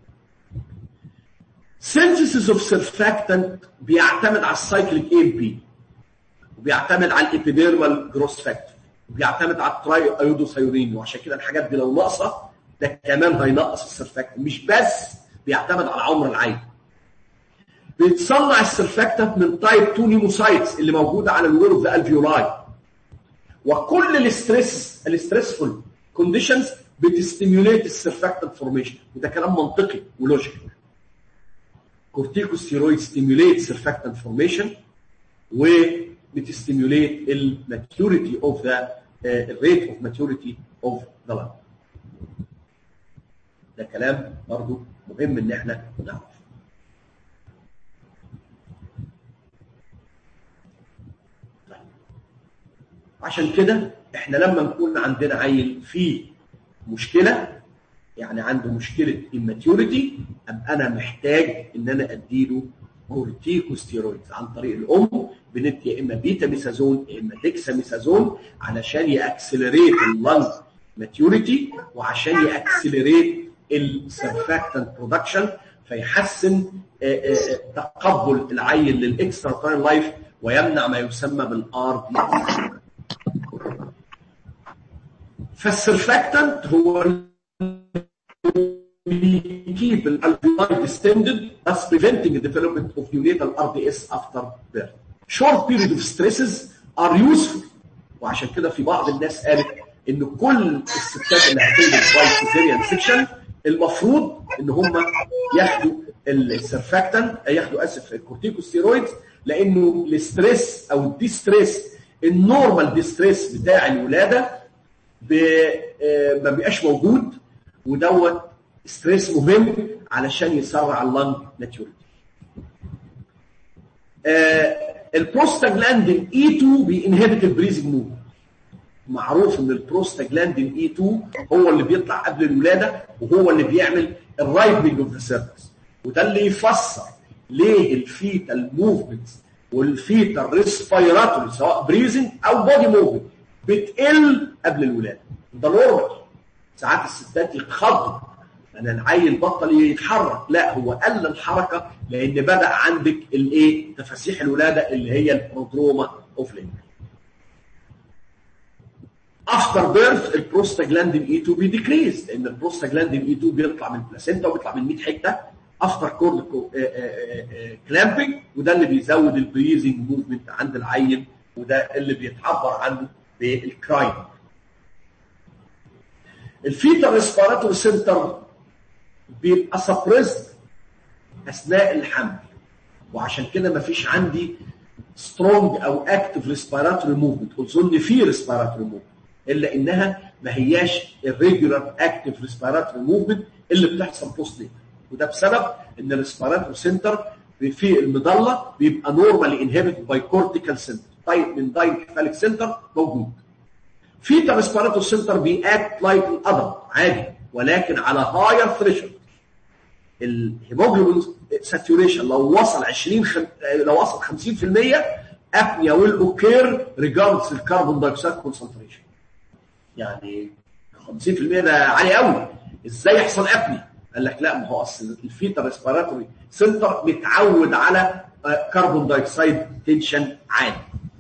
سينثيسيس اوف سرفاكتنت بيعتمد على السايكليك اي بي وبيعتمد على الابيديرمال جروس فاكتور وبيعتمد على التراي ايودوثايورين وعشان كده الحاجات دي لو ناقصه ده كمان هينقص السرفاكتنت مش بس بيعتمد على عمر العين بيتصنع السرفاكتنت من تايب 2 نيموسايتس اللي موجوده على الوير اوف ذا الفيولاي وكل الاستريس الاستريسفول كونديشنز بتستيموليت السرفاكتنت فورميشن وده كلام منطقي ولوجيك كورتيكوستيرويد ستيموليت سرفاكتنت فورميشن وبتستيموليت الماتيوريتي اوف ذا الريت اوف ماتيوريتي اوف ذا لانج ده كلام برضو مهم ان احنا نعرف عشان كده احنا لما نكون عندنا عيل فيه مشكله يعني عنده مشكله immaturity ابقى انا محتاج ان انا اديله كورتيكوستيرويدز عن طريق الام بندي يا اما بيتا ميثازون يا اما ديكسا ميثازون علشان ياكسلريت اللنج ماتيوريتي وعشان ياكسلريت السرفاكتنت برودكشن فيحسن تقبل العيل للاكسترا تايم لايف ويمنع ما يسمى بالار دي فالسرفاكتنت هو keep الالفيولاي distended thus preventing the development of neonatal RDS after birth. Short period of stresses are useful وعشان كده في بعض الناس قالت ان كل الستات اللي هتولد باي سيزيريان سيكشن المفروض ان هم ياخدوا السرفاكتان ياخدوا اسف الكورتيكوستيرويدز لانه الاستريس او الديستريس النورمال ديستريس بتاع الولاده ما بيبقاش موجود ودوت ستريس مهم علشان يسرع اللنج ماتيوريتي. البروستاجلاندين اي 2 بينهبت البريزنج موفمنت معروف ان البروستاجلاندين اي 2 هو اللي بيطلع قبل الولاده وهو اللي بيعمل الرايبنج اوف ذا سيرفكس وده اللي يفسر ليه الفيتال موفمنتس والفيتال ريسبيراتوري سواء بريزنج او بودي موفمنت بتقل قبل الولاده ده نورمال ساعات الستات يتخضوا انا العيل بطل يتحرك لا هو قل الحركه لان بدا عندك الايه تفاسيح الولاده اللي هي البرودروما اوف لينك افتر بيرث البروستاجلاندين اي 2 بيديكريز لان البروستاجلاندين اي 2 بيطلع من البلاسينتا وبيطلع من 100 حته افتر كورد كلامبنج وده اللي بيزود البريزنج موفمنت عند العيل وده اللي بيتعبر عنه بالكرايم الفيتال ريسبيراتوري سنتر بيبقى سبريسد اثناء الحمل وعشان كده مفيش عندي سترونج او اكتف ريسبيراتوري موفمنت اظن في ريسبيراتوري موفمنت الا انها ما هياش الريجولار اكتف ريسبيراتوري موفمنت اللي بتحصل بوست وده بسبب ان الريسبيراتوري سنتر في المظله بيبقى نورمالي انهبت باي كورتيكال سنتر طيب من دايكفاليك سنتر موجود في ريسبيراتوري سنتر بيأكت لايك الادلت عادي ولكن على هاير ثريشولد الهيموجلوبين ساتوريشن لو وصل 20 خم... لو وصل 50% ابنيا ويل اوكير ريجاردز الكربون دايوكسيد كونسنتريشن يعني 50% ده عالي قوي ازاي يحصل ابنيا قال لك لا ما هو اصل الفيتا ريسبيراتوري سنتر متعود على كربون دايوكسيد تنشن عالي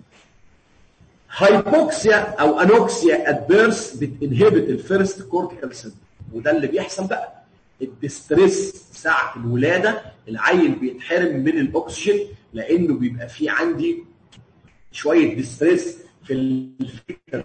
هايبوكسيا او انوكسيا ات بيرث بتنهبت الفيرست كورتيكال سنتر وده اللي بيحصل بقى الدستريس ساعة الولادة العيل بيتحرم من الأكسجين لأنه بيبقى في عندي شوية دستريس في الفكر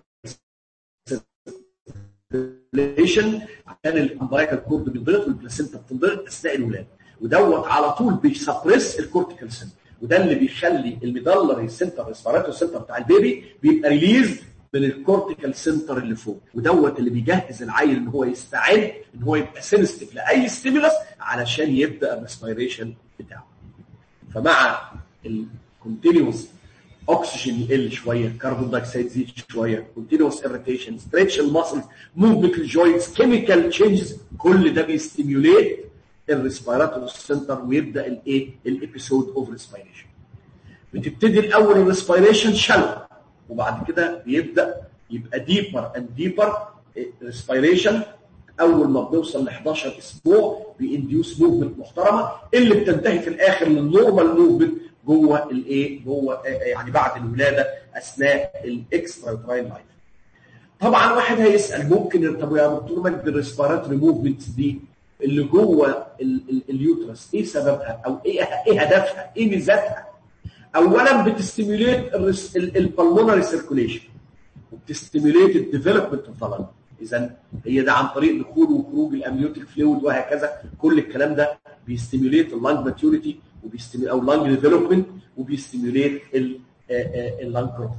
عشان الامبرايكال كورد بينضغط والبلاسينتا بتنضغط اثناء الولاده ودوت على طول بيسبريس الكورتيكال سنتر وده اللي بيخلي الميدالري سنتر ريسبيراتوري سنتر بتاع البيبي بيبقى ريليز من الكورتيكال سنتر اللي فوق ودوت اللي بيجهز العيل ان هو يستعد ان هو يبقى سنستيف لاي ستيمولس علشان يبدا الريسبيريشن بتاعه فمع الكونتينوس اكسجين يقل شويه كربون دايوكسيد يزيد شويه كونتينوس اريتيشن ستريتش الماسلز موفمنت الجوينتس كيميكال تشينجز كل ده بيستيميوليت الريسبيراتوري سنتر ويبدا الايه الابيسود اوف ريسبيريشن بتبتدي الاول الريسبيريشن شالو وبعد كده بيبدا يبقى ديبر اند ديبر ريسبيريشن اول ما بنوصل ل 11 اسبوع بينديوس موفمنت محترمه اللي بتنتهي في الاخر للنورمال موفمنت جوه الايه جوه يعني بعد الولاده اثناء الاكسترا يوتراين لايف طبعا واحد هيسال ممكن طب يا دكتور مجد الريسبيراتوري موفمنتس دي اللي جوه اليوترس ايه سببها او ايه ايه هدفها ايه ميزاتها اولا بتستيميوليت البلمونري سيركوليشن وبتستيميوليت الديفلوبمنت اوف ذا اذا هي ده عن طريق دخول وخروج الامنيوتيك فلويد وهكذا كل الكلام ده بيستيميوليت اللانج ماتيوريتي وبيستيميوليت او اللانج ديفلوبمنت وبيستيميوليت اللانج جروث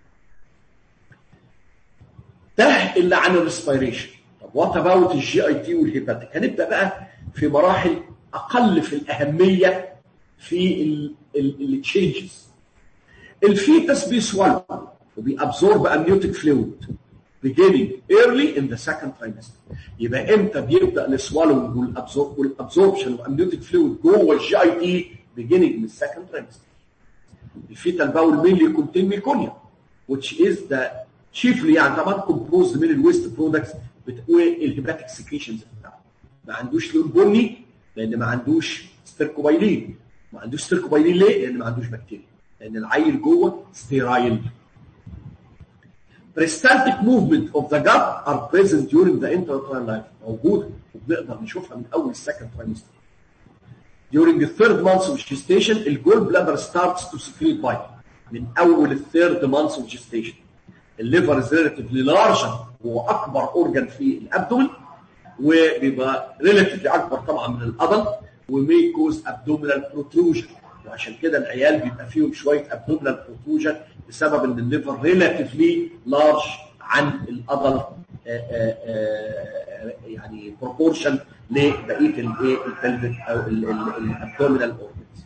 ده اللي عن الريسبيريشن طب وات اباوت الجي اي تي والهيباتيك هنبدا بقى في مراحل اقل في الاهميه في التشينجز الفيتس بيسولو وبيابزورب امنيوتيك فلويد beginning early in the second trimester يبقى امتى بيبدا السوالوينج والابزوربشن والامنيوتيك فلويد جوه الجي اي تي beginning من السكند ترايمستر الفيتال باول مينلي كونتين ميكونيا which is the chiefly يعني طبعا composed من الويست برودكتس والهيباتيك سكريشنز بتاعته ما عندوش لون بني لان ما عندوش ستيركوبايلين ما عندوش ستيركوبايلين ليه؟ لان ما عندوش بكتيريا لان العيل جوه ستيرايل peristaltic movement of the gut are present during the intrauterine life موجودة وبنقدر نشوفها من أول second trimester. During the third month of gestation الجول bladder starts to secrete bile من أول الثيرد month of gestation. الليفر is relatively larger هو أكبر organ في الأبدومن وبيبقى relatively أكبر طبعا من الأدلت ومي كوز ابدومينال بروتروجن وعشان كده العيال بيبقى فيهم شويه ابدومينال بروتروجن بسبب ان الليفر ريلاتيفلي لارج عن الادلت يعني بروبورشن لبقيه الايه البلفيك او الابدومينال اورجنز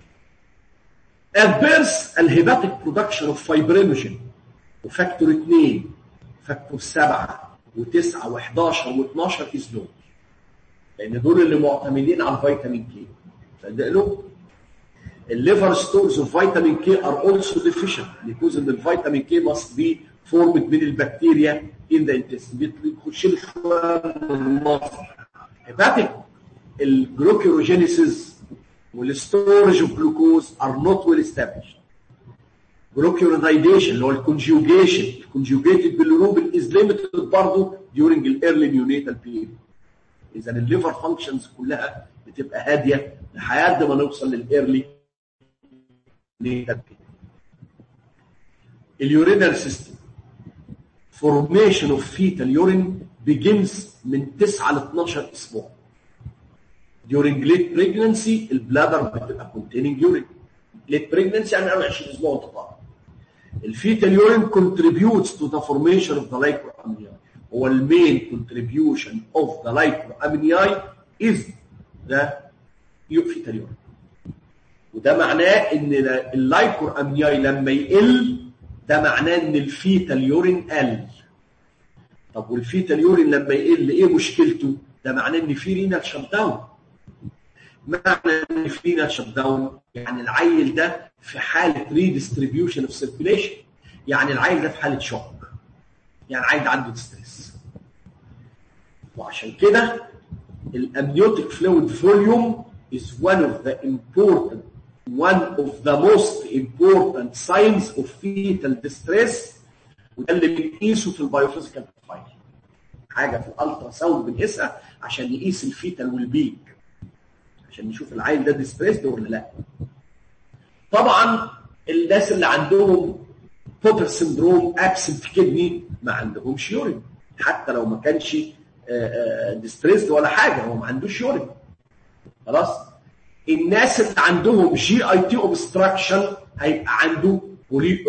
At birth الهيباتيك برودكشن اوف فايبرينوجين وفاكتور 2 فاكتور 7 و9 و11 و12 از لو لان دول اللي معتمدين على الفيتامين كي صدقوا الليفر ستورز اوف فيتامين كي ار اولسو ديفيشنت because ان الفيتامين كي must be formed من البكتيريا in the intestine بيخش له شويه من المصدر هيباتيك الجلوكيروجينيسيس والستورج اوف جلوكوز ار نوت ويل established جلوكيوريدايديشن اللي هو الكونجوجيشن الكونجوجيتد بالروبين از ليميتد برضه during الايرلي نيونيتال بيريود اذا الليفر فانكشنز كلها بتبقى هاديه لحد ما نوصل للايرلي نيونيتال بيريود اليورينال سيستم formation of fetal urine begins من 9 ل 12 اسبوع during late pregnancy البلادر بتبقى containing urine late pregnancy يعني 20 اسبوع وانت طالع الفيتال يورين contributes to the formation of the lipoamnion هو المين contribution of the lipoamnion is the fetal urine وده معناه ان اللايبوامنياي لما يقل ده معناه ان الفيتال يورين قل طب والفيتال يورين لما يقل ايه مشكلته ده معناه ان في رينال شت داون معنى ان في رينال شت داون يعني العيل ده في حاله ريديستريبيوشن اوف سيركيليشن يعني العيل ده في حاله شوك يعني العيل ده عنده ستريس وعشان كده الامنيوتيك فلويد فوليوم is one of the important one of the most important signs of fetal distress وده اللي بنقيسه في البايوفيزيكال بروفايل حاجه في الالترا ساوند بنقيسها عشان نقيس الفيتال والبيك عشان نشوف العيل ده ديستريسد ولا لا طبعا الناس اللي عندهم بوبر سندروم ابسنت كدني ما عندهمش يورين حتى لو ما كانش ديستريسد ولا حاجه هو ما عندوش يورين خلاص الناس اللي عندهم جي اي تي اوبستراكشن هيبقى عنده بولي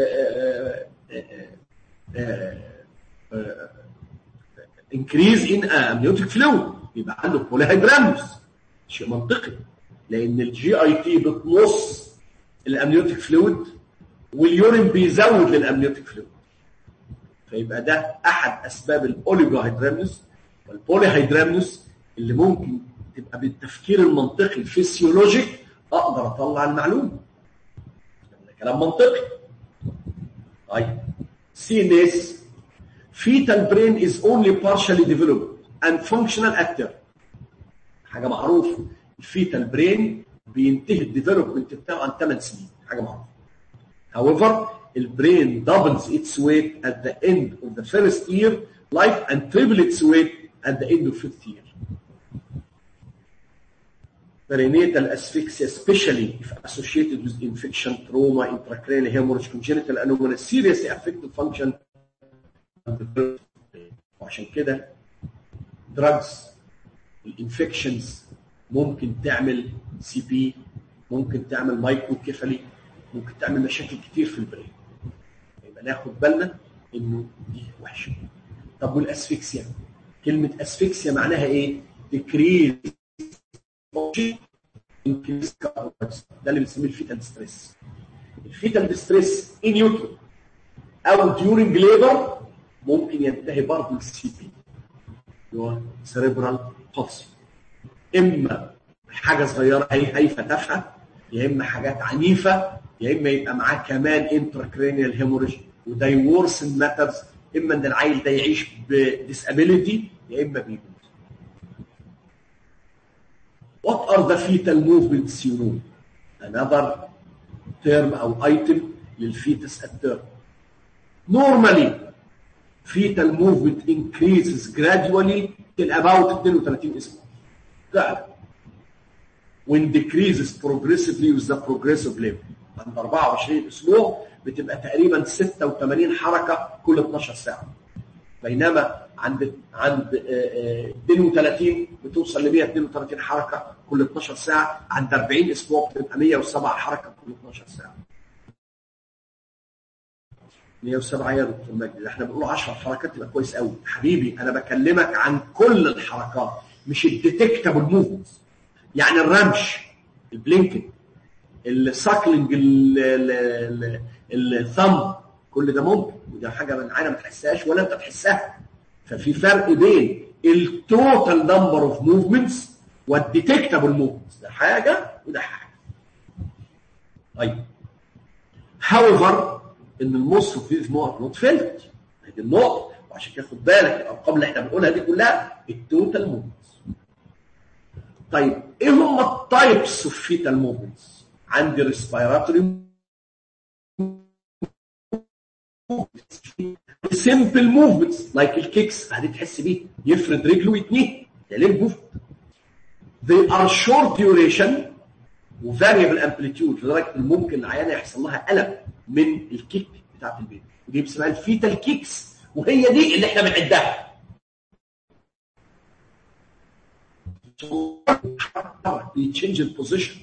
انكريز ان امنيوتيك فلويد يبقى عنده بوليهيدراموس شيء منطقي لان الجي اي تي بتنص الامنيوتيك فلويد واليورين بيزود للامنيوتيك فلويد فيبقى ده احد اسباب الاوليجوهيدرامنوس والبوليهيدرامنوس اللي ممكن تبقى بالتفكير المنطقي الفسيولوجيك اقدر اطلع المعلومه ده كلام منطقي طيب CNS fetal brain is only partially developed and functional active حاجه معروفه الفيتال برين بينتهي الديفلوبمنت بتاعه عن 8 سنين حاجه معروفه however البرين doubles its weight at the end of the first year life and triple its weight at the end of fifth year perinatal asphyxia especially if associated with infection trauma intracranial hemorrhage congenital anomaly seriously affect the function وعشان كده drugs الانفكشنز ممكن تعمل سي بي ممكن تعمل مايكرو كيفالي ممكن تعمل مشاكل كتير في البرين يبقى ناخد بالنا انه دي وحشه طب والاسفكسيا كلمه اسفكسيا معناها ايه ديكريز انكريز ده اللي بنسميه الفيتال ستريس الفيتال ستريس ان يوترو او ديورنج ليبر ممكن ينتهي برضه السي بي اللي هو سيريبرال بولسي اما حاجه صغيره هي هيفه تافهه يا اما حاجات عنيفه يا اما يبقى معاه كمان انتراكرينيال هيموريج وده يورسن ماترز اما ان العيل ده يعيش بديسابيليتي يا اما بيموت What are the fetal movements you know? Another term او item للفيتس at term. Normally, fetal movement increases gradually till about 32 اسبوع. فعلا. When decreases progressively with the progressive level. عند 24 اسبوع بتبقى تقريبا 86 حركه كل 12 ساعه. بينما عند عند آه، آه، 32 بتوصل ل 132 حركه كل 12 ساعه عند 40 اسبوع بتبقى 107 حركه كل 12 ساعه 107 يا دكتور مجدي ده احنا بنقول 10 حركات يبقى كويس قوي حبيبي انا بكلمك عن كل الحركات مش الديتكتابل موفمنتس يعني الرمش البلينكينج الساكلينج ال- ال- ال- الثumb كل ده ممكن وده حاجه من عينه ما تحسهاش ولا انت تحسها ففي فرق بين التوتال نمبر اوف موفمنتس والديتكتابل موفمنتس ده حاجه وده حاجه طيب however ان المص اوف ذيز نوت نوت فيلت هذه النقطه وعشان كده خد بالك الارقام اللي احنا بنقولها دي كلها التوتال موفمنتس طيب ايه هم التايبس اوف فيتال موفمنتس عندي ريسبيراتوري سمبل موفمنتس لايك الكيكس هدي تحس بيه يفرد رجله ويتنيه ده ليه موفمنت they are short duration وفاريبل امبليتيود لدرجه ان ممكن العيانه يحصل لها الم من الكيك بتاعت البيبي ودي اسمها الفيتال كيكس وهي دي اللي احنا بنعدها بيتشنج البوزيشن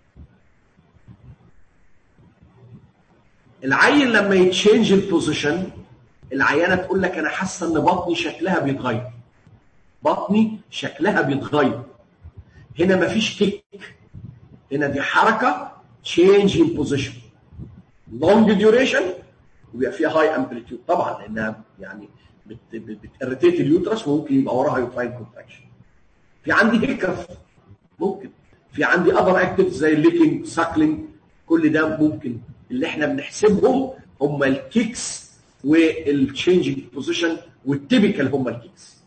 العيل لما يتشنج البوزيشن العيانه تقول لك انا حاسه ان بطني شكلها بيتغير بطني شكلها بيتغير هنا مفيش كيك هنا دي حركه change in position long duration ويبقى فيها هاي امبليتيود طبعا لانها يعني بتريتيت اليوترس وممكن يبقى وراها يوتراين كونتراكشن في عندي هيكف ممكن في عندي اذر اكتيف زي الليكينج ساكلينج كل ده ممكن اللي احنا بنحسبهم هم الكيكس والتشينجينج بوزيشن والتيبيكال هم الكيكس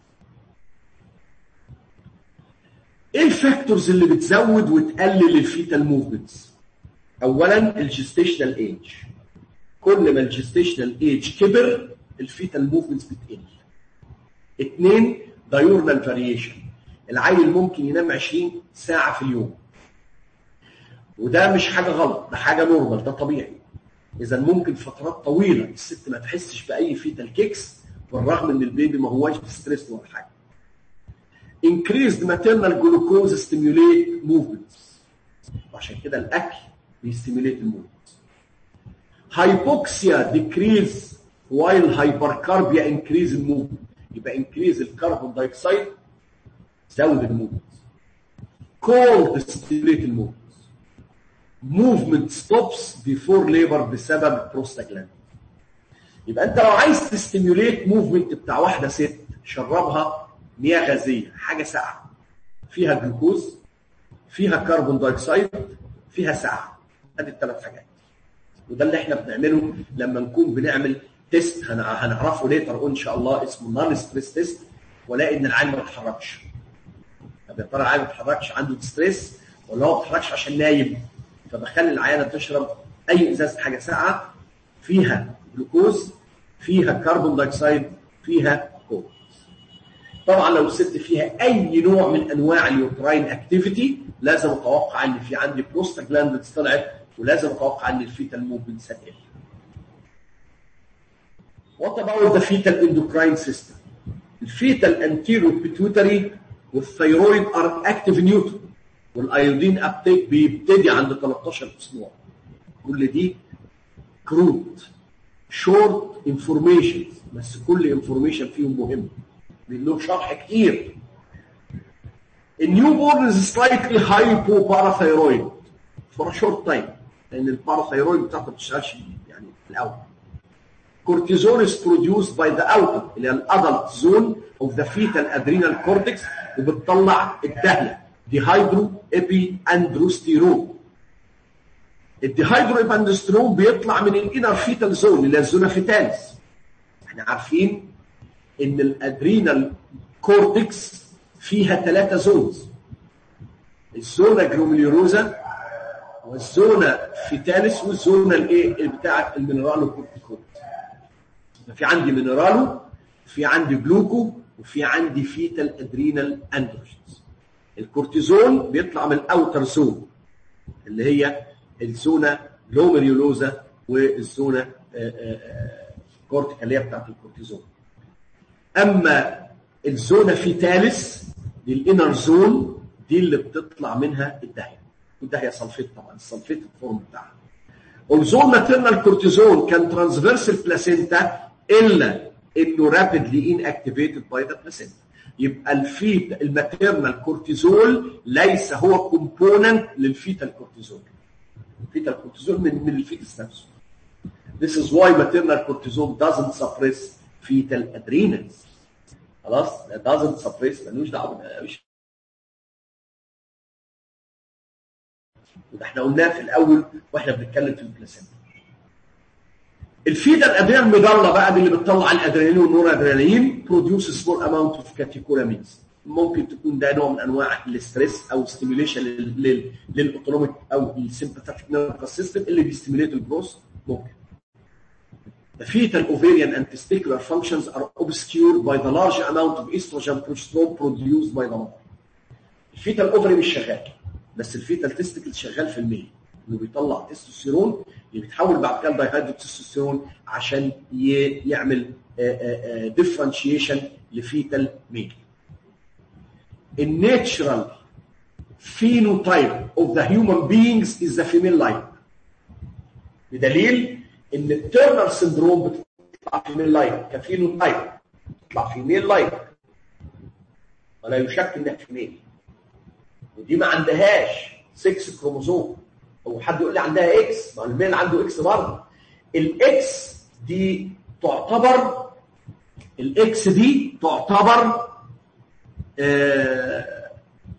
ايه الفاكتورز اللي بتزود وتقلل الفيتال موفمنتس اولا الجستيشنال ايج كل ما الجستيشنال ايج كبر الفيتال موفمنتس بتقل اثنين دايورنال فاريشن العيل ممكن ينام 20 ساعه في اليوم وده مش حاجه غلط ده حاجه نورمال ده طبيعي اذا ممكن فترات طويله الست ما تحسش باي فيتال كيكس بالرغم ان البيبي ما هواش ستريس ولا حاجه increased maternal glucose stimulate movements وعشان كده الاكل بيستيميليت الموفمنت hypoxia decrease while hypercarbia increase الموفمنت يبقى increase الكربون دايوكسيد زود الموفمنت cold stimulate الموفمنت movement stops before labor بسبب بروستاجلاند يبقى انت لو عايز تستيميوليت موفمنت بتاع واحده ست شربها مياه غازيه حاجه ساقعه فيها جلوكوز فيها كربون دايوكسيد فيها ساقعه ادي الثلاث حاجات وده اللي احنا بنعمله لما نكون بنعمل تيست هن- هنعرفه ليتر ان شاء الله اسمه نون ستريس تيست ولاقي ان العين ما بيتحركش طب يا ترى العين ما بيتحركش عنده ستريس ولا هو ما بيتحركش عشان نايم فبخلي العيانه تشرب اي ازازه حاجه ساقعه فيها جلوكوز فيها كربون دايوكسيد فيها كوك طبعا لو الست فيها اي نوع من انواع اليوتراين اكتيفيتي لازم اتوقع ان في عندي بروستاجلاندز طلعت ولازم اتوقع ان الفيتال موفمنت هتقل. What about the fetal endocrine system? الفيتال anterior pituitary والثيرويد are active neutral والايودين ابتيك بيبتدي عند 13 اسبوع. كل دي كروت شورت انفورميشن بس كل انفورميشن فيهم مهم له شرح كتير النيو بورن از سلايتلي هايبو باراثايرويد فور شورت تايم لان الباراثايرويد بتاعته ما بتشتغلش يعني في الاول cortisol is produced by the outer اللي هي الادلت زون اوف ذا فيتال ادرينال كورتكس وبتطلع الدهله ديهايدرو ابي اندروستيرون الديهايدرو ابي اندروستيرون بيطلع من الانر فيتال زون اللي هي الزونه فيتاليس احنا عارفين ان الادرينال كورتكس فيها ثلاثه زونز الزونه جلوميروزا والزونه فيتاليس والزونه الايه بتاعه المينرالو كورتيكويد في عندي مينرالو في عندي جلوكو وفي عندي فيتال ادرينال اندروجينز الكورتيزون بيطلع من الاوتر زون اللي هي الزونه لوميريولوزا والزونه كورتيكا اللي هي بتاعت الكورتيزون اما الزونه فيتاليس دي الانر زون دي اللي بتطلع منها الدهيه والدهيه سلفيت طبعا السلفيت الفورم بتاعها اولزون ماتيرنال كورتيزون كان ترانسفيرسال بلاسينتا الا انه رابيدلي ان اكتيفيتد باي ذا بلاسينتا يبقى الفيت الماتيرنال كورتيزول ليس هو كومبوننت للفيتال كورتيزول الفيتال كورتيزول من من الفيتس نفسه This is why maternal cortisol doesn't suppress fetal adrenals. خلاص ده doesn't suppress ملوش دعوه مش وده احنا قلناه في الاول واحنا بنتكلم في البلاسينتا الفيتا الادرينال ميدالا بقى دي اللي بتطلع الادرينالين والنور ادرينالين بروديوس سمول اماونت اوف كاتيكولامينز ممكن تكون ده نوع من انواع الاستريس او ستيميوليشن للاوتونوميك او السمباثيك نيرفس سيستم اللي بيستيميليت الجروث ممكن The fetal ovarian and testicular functions are obscured by the large amount of estrogen progesterone produced by the mother. الفيتال اوفري مش شغال بس الفيتال تستيكل شغال في الميل انه بيطلع تستوستيرون اللي بيتحول بعد كده لدايهيدرو تستوستيرون عشان يعمل ديفرنشيشن لفيتال ميل. الناتشرال phenotype of the human beings is the female line. بدليل ان التيرنر سندروم بتطلع فيميل لاين كفينوتايب بتطلع فيميل لاين ولا يشك انها فيميل ودي ما عندهاش 6 كروموزوم او حد يقول لي عندها اكس ما الميل عنده اكس برضه الاكس دي تعتبر الاكس دي تعتبر آه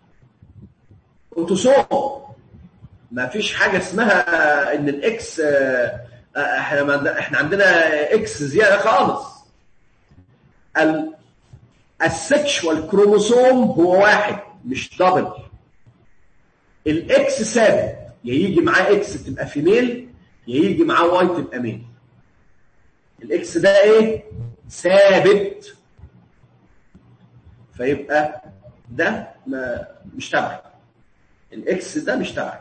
اوتوسوم ما فيش حاجه اسمها ان الاكس آه احنا احنا عندنا اكس زياده خالص ال السكشوال كروموسوم هو واحد مش دبل الاكس ثابت يا يجي معاه اكس تبقى فيميل يا يجي معاه واي تبقى ميل الاكس ده ايه ثابت فيبقى ده ما مش تبعي الاكس ده مش تبعي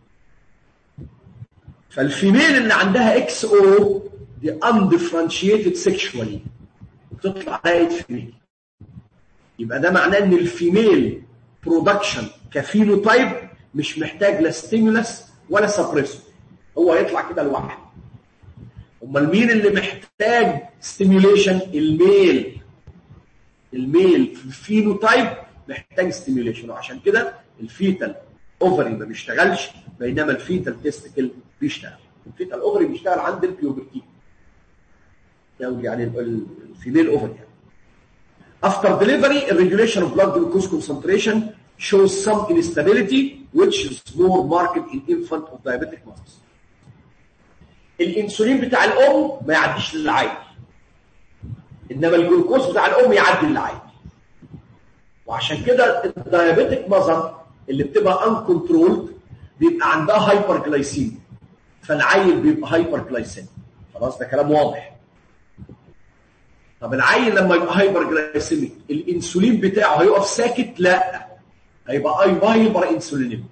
فالفيميل اللي عندها اكس او دي اندفرنشيتد سيكشوالي بتطلع لقيت فيميل يبقى ده معناه ان الفيميل برودكشن كفينوتايب مش محتاج لا ستيمولس ولا سبريسور هو يطلع كده لوحده امال مين اللي محتاج ستيميوليشن الميل الميل في الفينوتايب محتاج ستيميوليشن وعشان كده الفيتال اوفري ما بيشتغلش بينما الفيتال تيستيكل بيشتغل الفيتال اوفري بيشتغل عند البيوبرتي يعني الفيميل اوفري يعني. After delivery, a regulation of blood glucose concentration shows some instability, which is more marked in infant of diabetic mothers. الانسولين بتاع الام ما يعديش للعيل انما الجلوكوز بتاع الام يعدي للعيل وعشان كده الدايابيتك ماذر اللي بتبقى ان كنترولد بيبقى عندها هايبر جلايسيميا فالعيل بيبقى هايبر جلايسيميا خلاص ده كلام واضح طب العيل لما يبقى هايبر جلايسيميك الانسولين بتاعه هيقف ساكت لا هيبقى اي هايبر انسولينيميك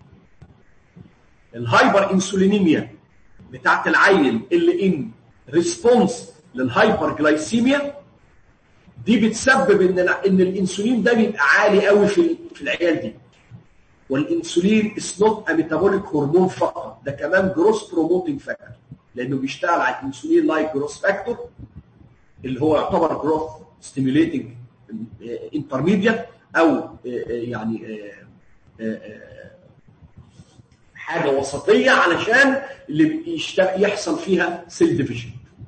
الهايبر انسولينيميا بتاعت العيل اللي ان ريسبونس للهايبر جلايسيميا دي بتسبب ان ان الانسولين ده بيبقى عالي قوي في في العيال دي والانسولين از نوت ا ميتابوليك هرمون فقط ده كمان جروس بروموتنج فاكتور لانه بيشتغل على الانسولين لايك جروس فاكتور اللي هو يعتبر جروث ستيميوليتنج انترميديت او يعني حاجه وسطيه علشان اللي يحصل فيها سيل ديفيجن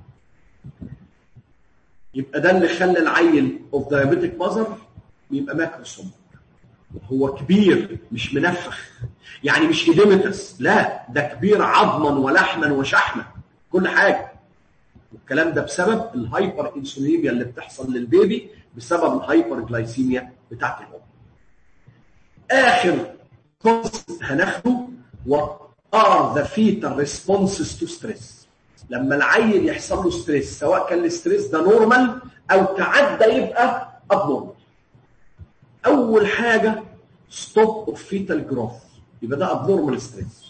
يبقى ده اللي خلى العيل اوف دايابيتك ماذر يبقى ماكروسوم هو كبير مش منفخ يعني مش ايديمتس لا ده كبير عظما ولحما وشحما كل حاجه والكلام ده بسبب الهايبر انسوليميا اللي بتحصل للبيبي بسبب الهايبر جلايسيميا بتاعت الام اخر كونسبت هناخده are the fetal responses to stress لما العيل يحصل له ستريس سواء كان الستريس ده نورمال او تعدى يبقى ابنورمال اول حاجه ستوب اوف فيتال جروث يبقى ده ابنورمال ستريس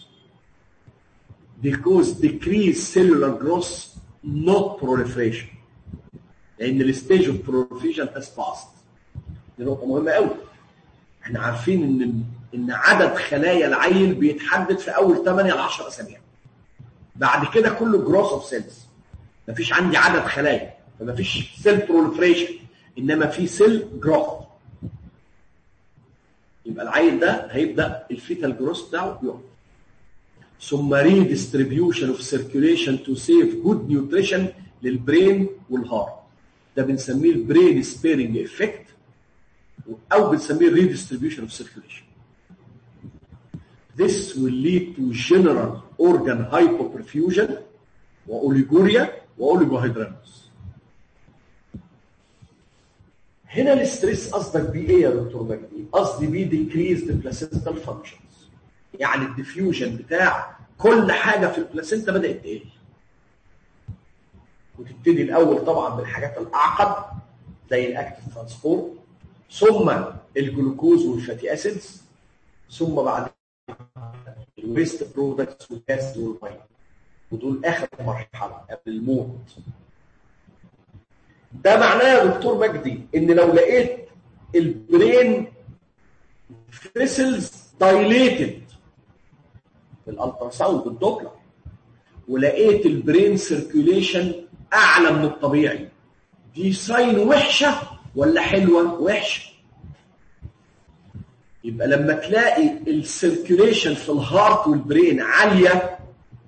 because decrease cellular growth not proliferation لان الستيج اوف بروفيجن هاز باست دي نقطه مهمه قوي احنا عارفين ان ان عدد خلايا العيل بيتحدد في اول 8 ل 10 اسابيع بعد كده كله جروث اوف سيلز مفيش عندي عدد خلايا فمفيش سيل بروليفريشن انما في سيل جروث يبقى العيل ده هيبدا الفيتال جروث بتاعه يقف ثم ريديستريبيوشن اوف سيركيوليشن تو سيف جود نيوتريشن للبرين والهارت ده بنسميه البرين سبيرنج افكت او بنسميه redistribution of circulation. This will lead to general organ hypoperfusion واوليجوريا واوليجوهيدرانوس. هنا الاستريس قصدك بيه ايه يا دكتور مجدي؟ قصدي بيه decreased placental functions. يعني الديفيوجن بتاع كل حاجه في البلاسينتا بدات تقل. وتبتدي الاول طبعا بالحاجات الاعقد زي الاكتف ترانسبورت ثم الجلوكوز والفاتي اسيدز ثم بعد الويست برودكتس والجاز والميه ودول اخر مرحله قبل الموت ده معناه يا دكتور مجدي ان لو لقيت البرين فيسلز دايليتد بالالتراساوند بالدوبلر ولقيت البرين سيركيوليشن اعلى من الطبيعي دي ساين وحشه ولا حلوه وحشه يبقى لما تلاقي السيركيوليشن في الهارت والبرين عاليه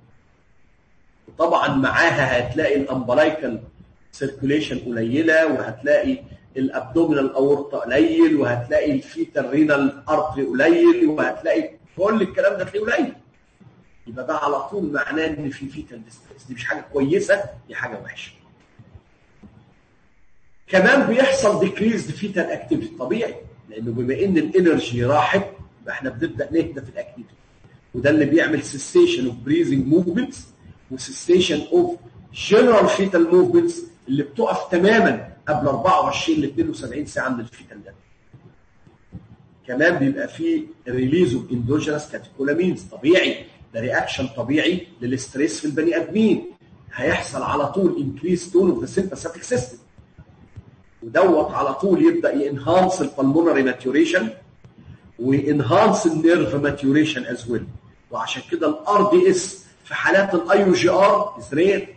طبعا معاها هتلاقي الامبلايكال سيركيوليشن قليله وهتلاقي الابدومينال اورطه قليل وهتلاقي الفيتال رينال ارتري قليل وهتلاقي كل الكلام ده تلاقيه قليل يبقى ده على طول معناه ان في فيتال ديستريس دي مش حاجه كويسه دي حاجه وحشه كمان بيحصل ديكريز فيتال اكتيفيتي طبيعي لانه بما ان الانرجي راحت يبقى احنا بنبدا نهدى في الاكتيفيتي وده اللي بيعمل سيستيشن اوف بريزنج موفمنتس وسيستيشن اوف جنرال فيتال موفمنتس اللي بتقف تماما قبل 24 ل 72 ساعه من الفيتال ده كمان بيبقى فيه ريليز اوف اندوجينس كاتيكولامينز طبيعي ده رياكشن طبيعي للستريس في البني ادمين هيحصل على طول انكريس تون اوف ذا سيمباثيك سيستم ودوت على طول يبدا ينهانس البلمونري ماتيوريشن وينهانس النيرف ماتيوريشن از ويل وعشان كده الار دي اس في حالات الاي او جي ار از رير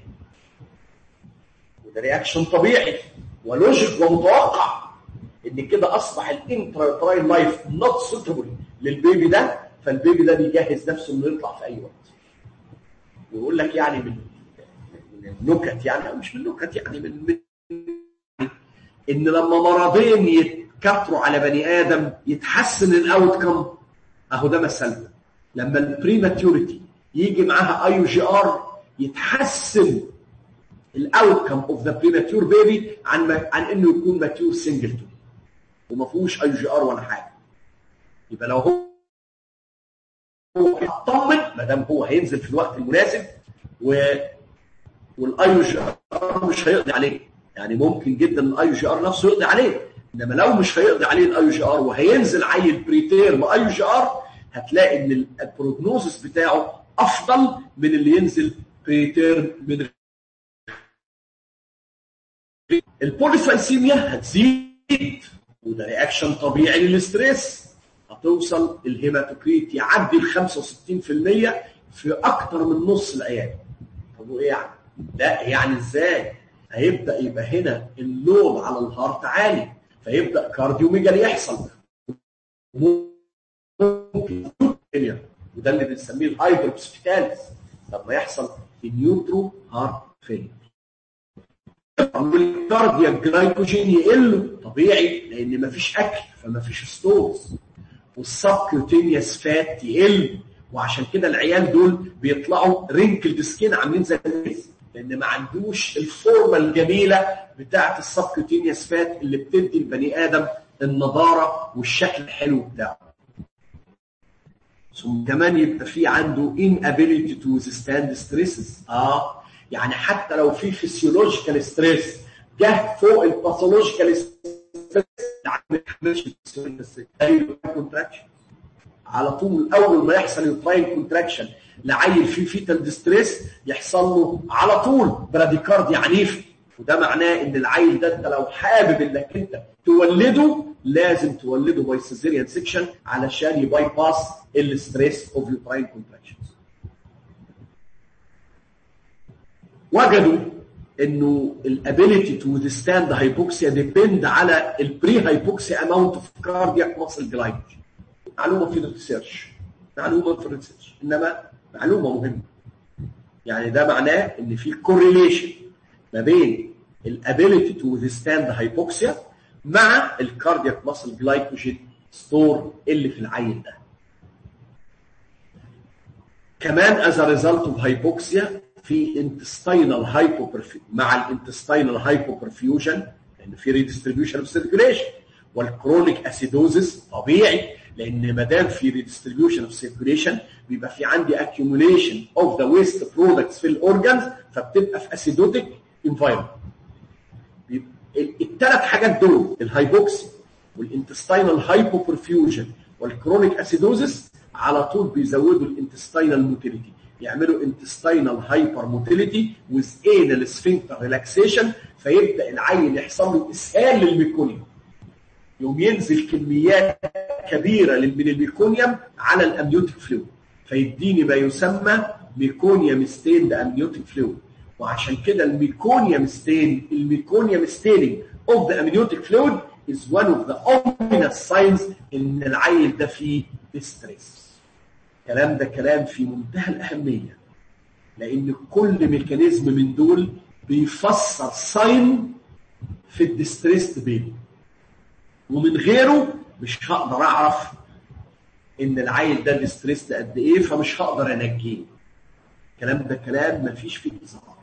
وده رياكشن طبيعي ولوجيك ومتوقع ان كده اصبح الانترا لايف نوت سوتبل للبيبي ده فالبيبي ده بيجهز نفسه انه يطلع في اي وقت ويقول لك يعني من من النكت يعني او مش من النكت يعني من, من ان لما مرضين يتكاثروا على بني ادم يتحسن الاوت كم اهو ده مثلنا لما البريماتيوريتي يجي معاها اي جي ار يتحسن الاوت كم اوف ذا بريماتيور بيبي عن عن انه يكون ماتيور سنجلتون وما فيهوش اي جي ار ولا حاجه يبقى لو هو هو يطمن ما دام هو هينزل في الوقت المناسب و والاي جي ار مش هيقضي عليه يعني ممكن جدا الاي جي ار نفسه يقضي عليه انما لو مش هيقضي عليه الاي جي ار وهينزل عيل بريتير باي جي ار هتلاقي ان البروجنوزس بتاعه افضل من اللي ينزل بريتير من البوليسايسيميا هتزيد وده رياكشن طبيعي للستريس هتوصل الهيماتوكريت يعدي ال 65% في اكتر من نص العيال طب وايه يعني؟ لا يعني ازاي؟ هيبدا يبقى هنا اللود على الهارت عالي فيبدا كارديوميجالي يحصل ممكن وده اللي بنسميه الهايبربسفيتاليس لما يحصل النيوترو هارت فيلير والكاردياك جلايكوجين يقل طبيعي لان مفيش اكل فمفيش ستورز والسبكيوتينيوس فات يقل وعشان كده العيال دول بيطلعوا رينكلد سكين عاملين زي الناس لان ما عندوش الفورمه الجميله بتاعه السبكيوتينيوس فات اللي بتدي البني ادم النضاره والشكل الحلو بتاعه ثم كمان يبقى في عنده inability to withstand stresses اه يعني حتى لو في فيسيولوجيكال ستريس جه فوق الباثولوجيكال ستريس ما يحملش كونتراكشن على طول اول ما يحصل يوتراين كونتراكشن لعيل فيه فيتال ديستريس يحصل له على طول براديكاردي عنيف وده معناه ان العيل ده انت لو حابب انك انت تولده لازم تولده باي سيزيريان سيكشن علشان يباي باس الستريس اوف يوتراين كونتراكشنز وجدوا انه الابيليتي تو withstand هايبوكسيا ديبند على البري هايبوكسيا اماونت اوف كاردياك ماسل جلايكوجين معلومه في الريسيرش معلومه في الريسيرش انما معلومه مهمه يعني ده معناه ان في كورليشن ما بين الابيليتي تو withstand هايبوكسيا مع الكاردياك ماسل جلايكوجين ستور اللي في العين ده كمان as a result of hypoxia في intestinal hypoperfusion مع الانتستينال hypoperfusion لان في redistribution of circulation والكرونيك اسيدوزس طبيعي لان ما دام في redistribution of circulation بيبقى في عندي accumulation of the waste products في الاورجنز فبتبقى في acidotic environment الثلاث حاجات دول الهايبوكسي والانتستينال هايبوبرفيوجن والكرونيك اسيدوزس على طول بيزودوا الانتستينال موتيليتي يعملوا انتستينال هايبر موتيليتي ويز انال سفنكتر ريلاكسيشن فيبدا العين يحصل له اسهال للميكونيوم يوم ينزل كميات كبيره من الميكونيوم على الامنيوتيك فلويد فيديني ما يسمى ميكونيوم ستيند امنيوتيك فلويد وعشان كده الميكونيوم ستين الميكونيوم ستيننج اوف ذا امنيوتيك فلويد is one of the ominous signs ان العيل ده فيه distress الكلام ده كلام في منتهى الأهمية لأن كل ميكانيزم من دول بيفسر ساين في الديستريست بيبي ومن غيره مش هقدر أعرف إن العيل ده ديستريست قد إيه فمش هقدر أنجيه الكلام ده كلام مفيش فيه إزارة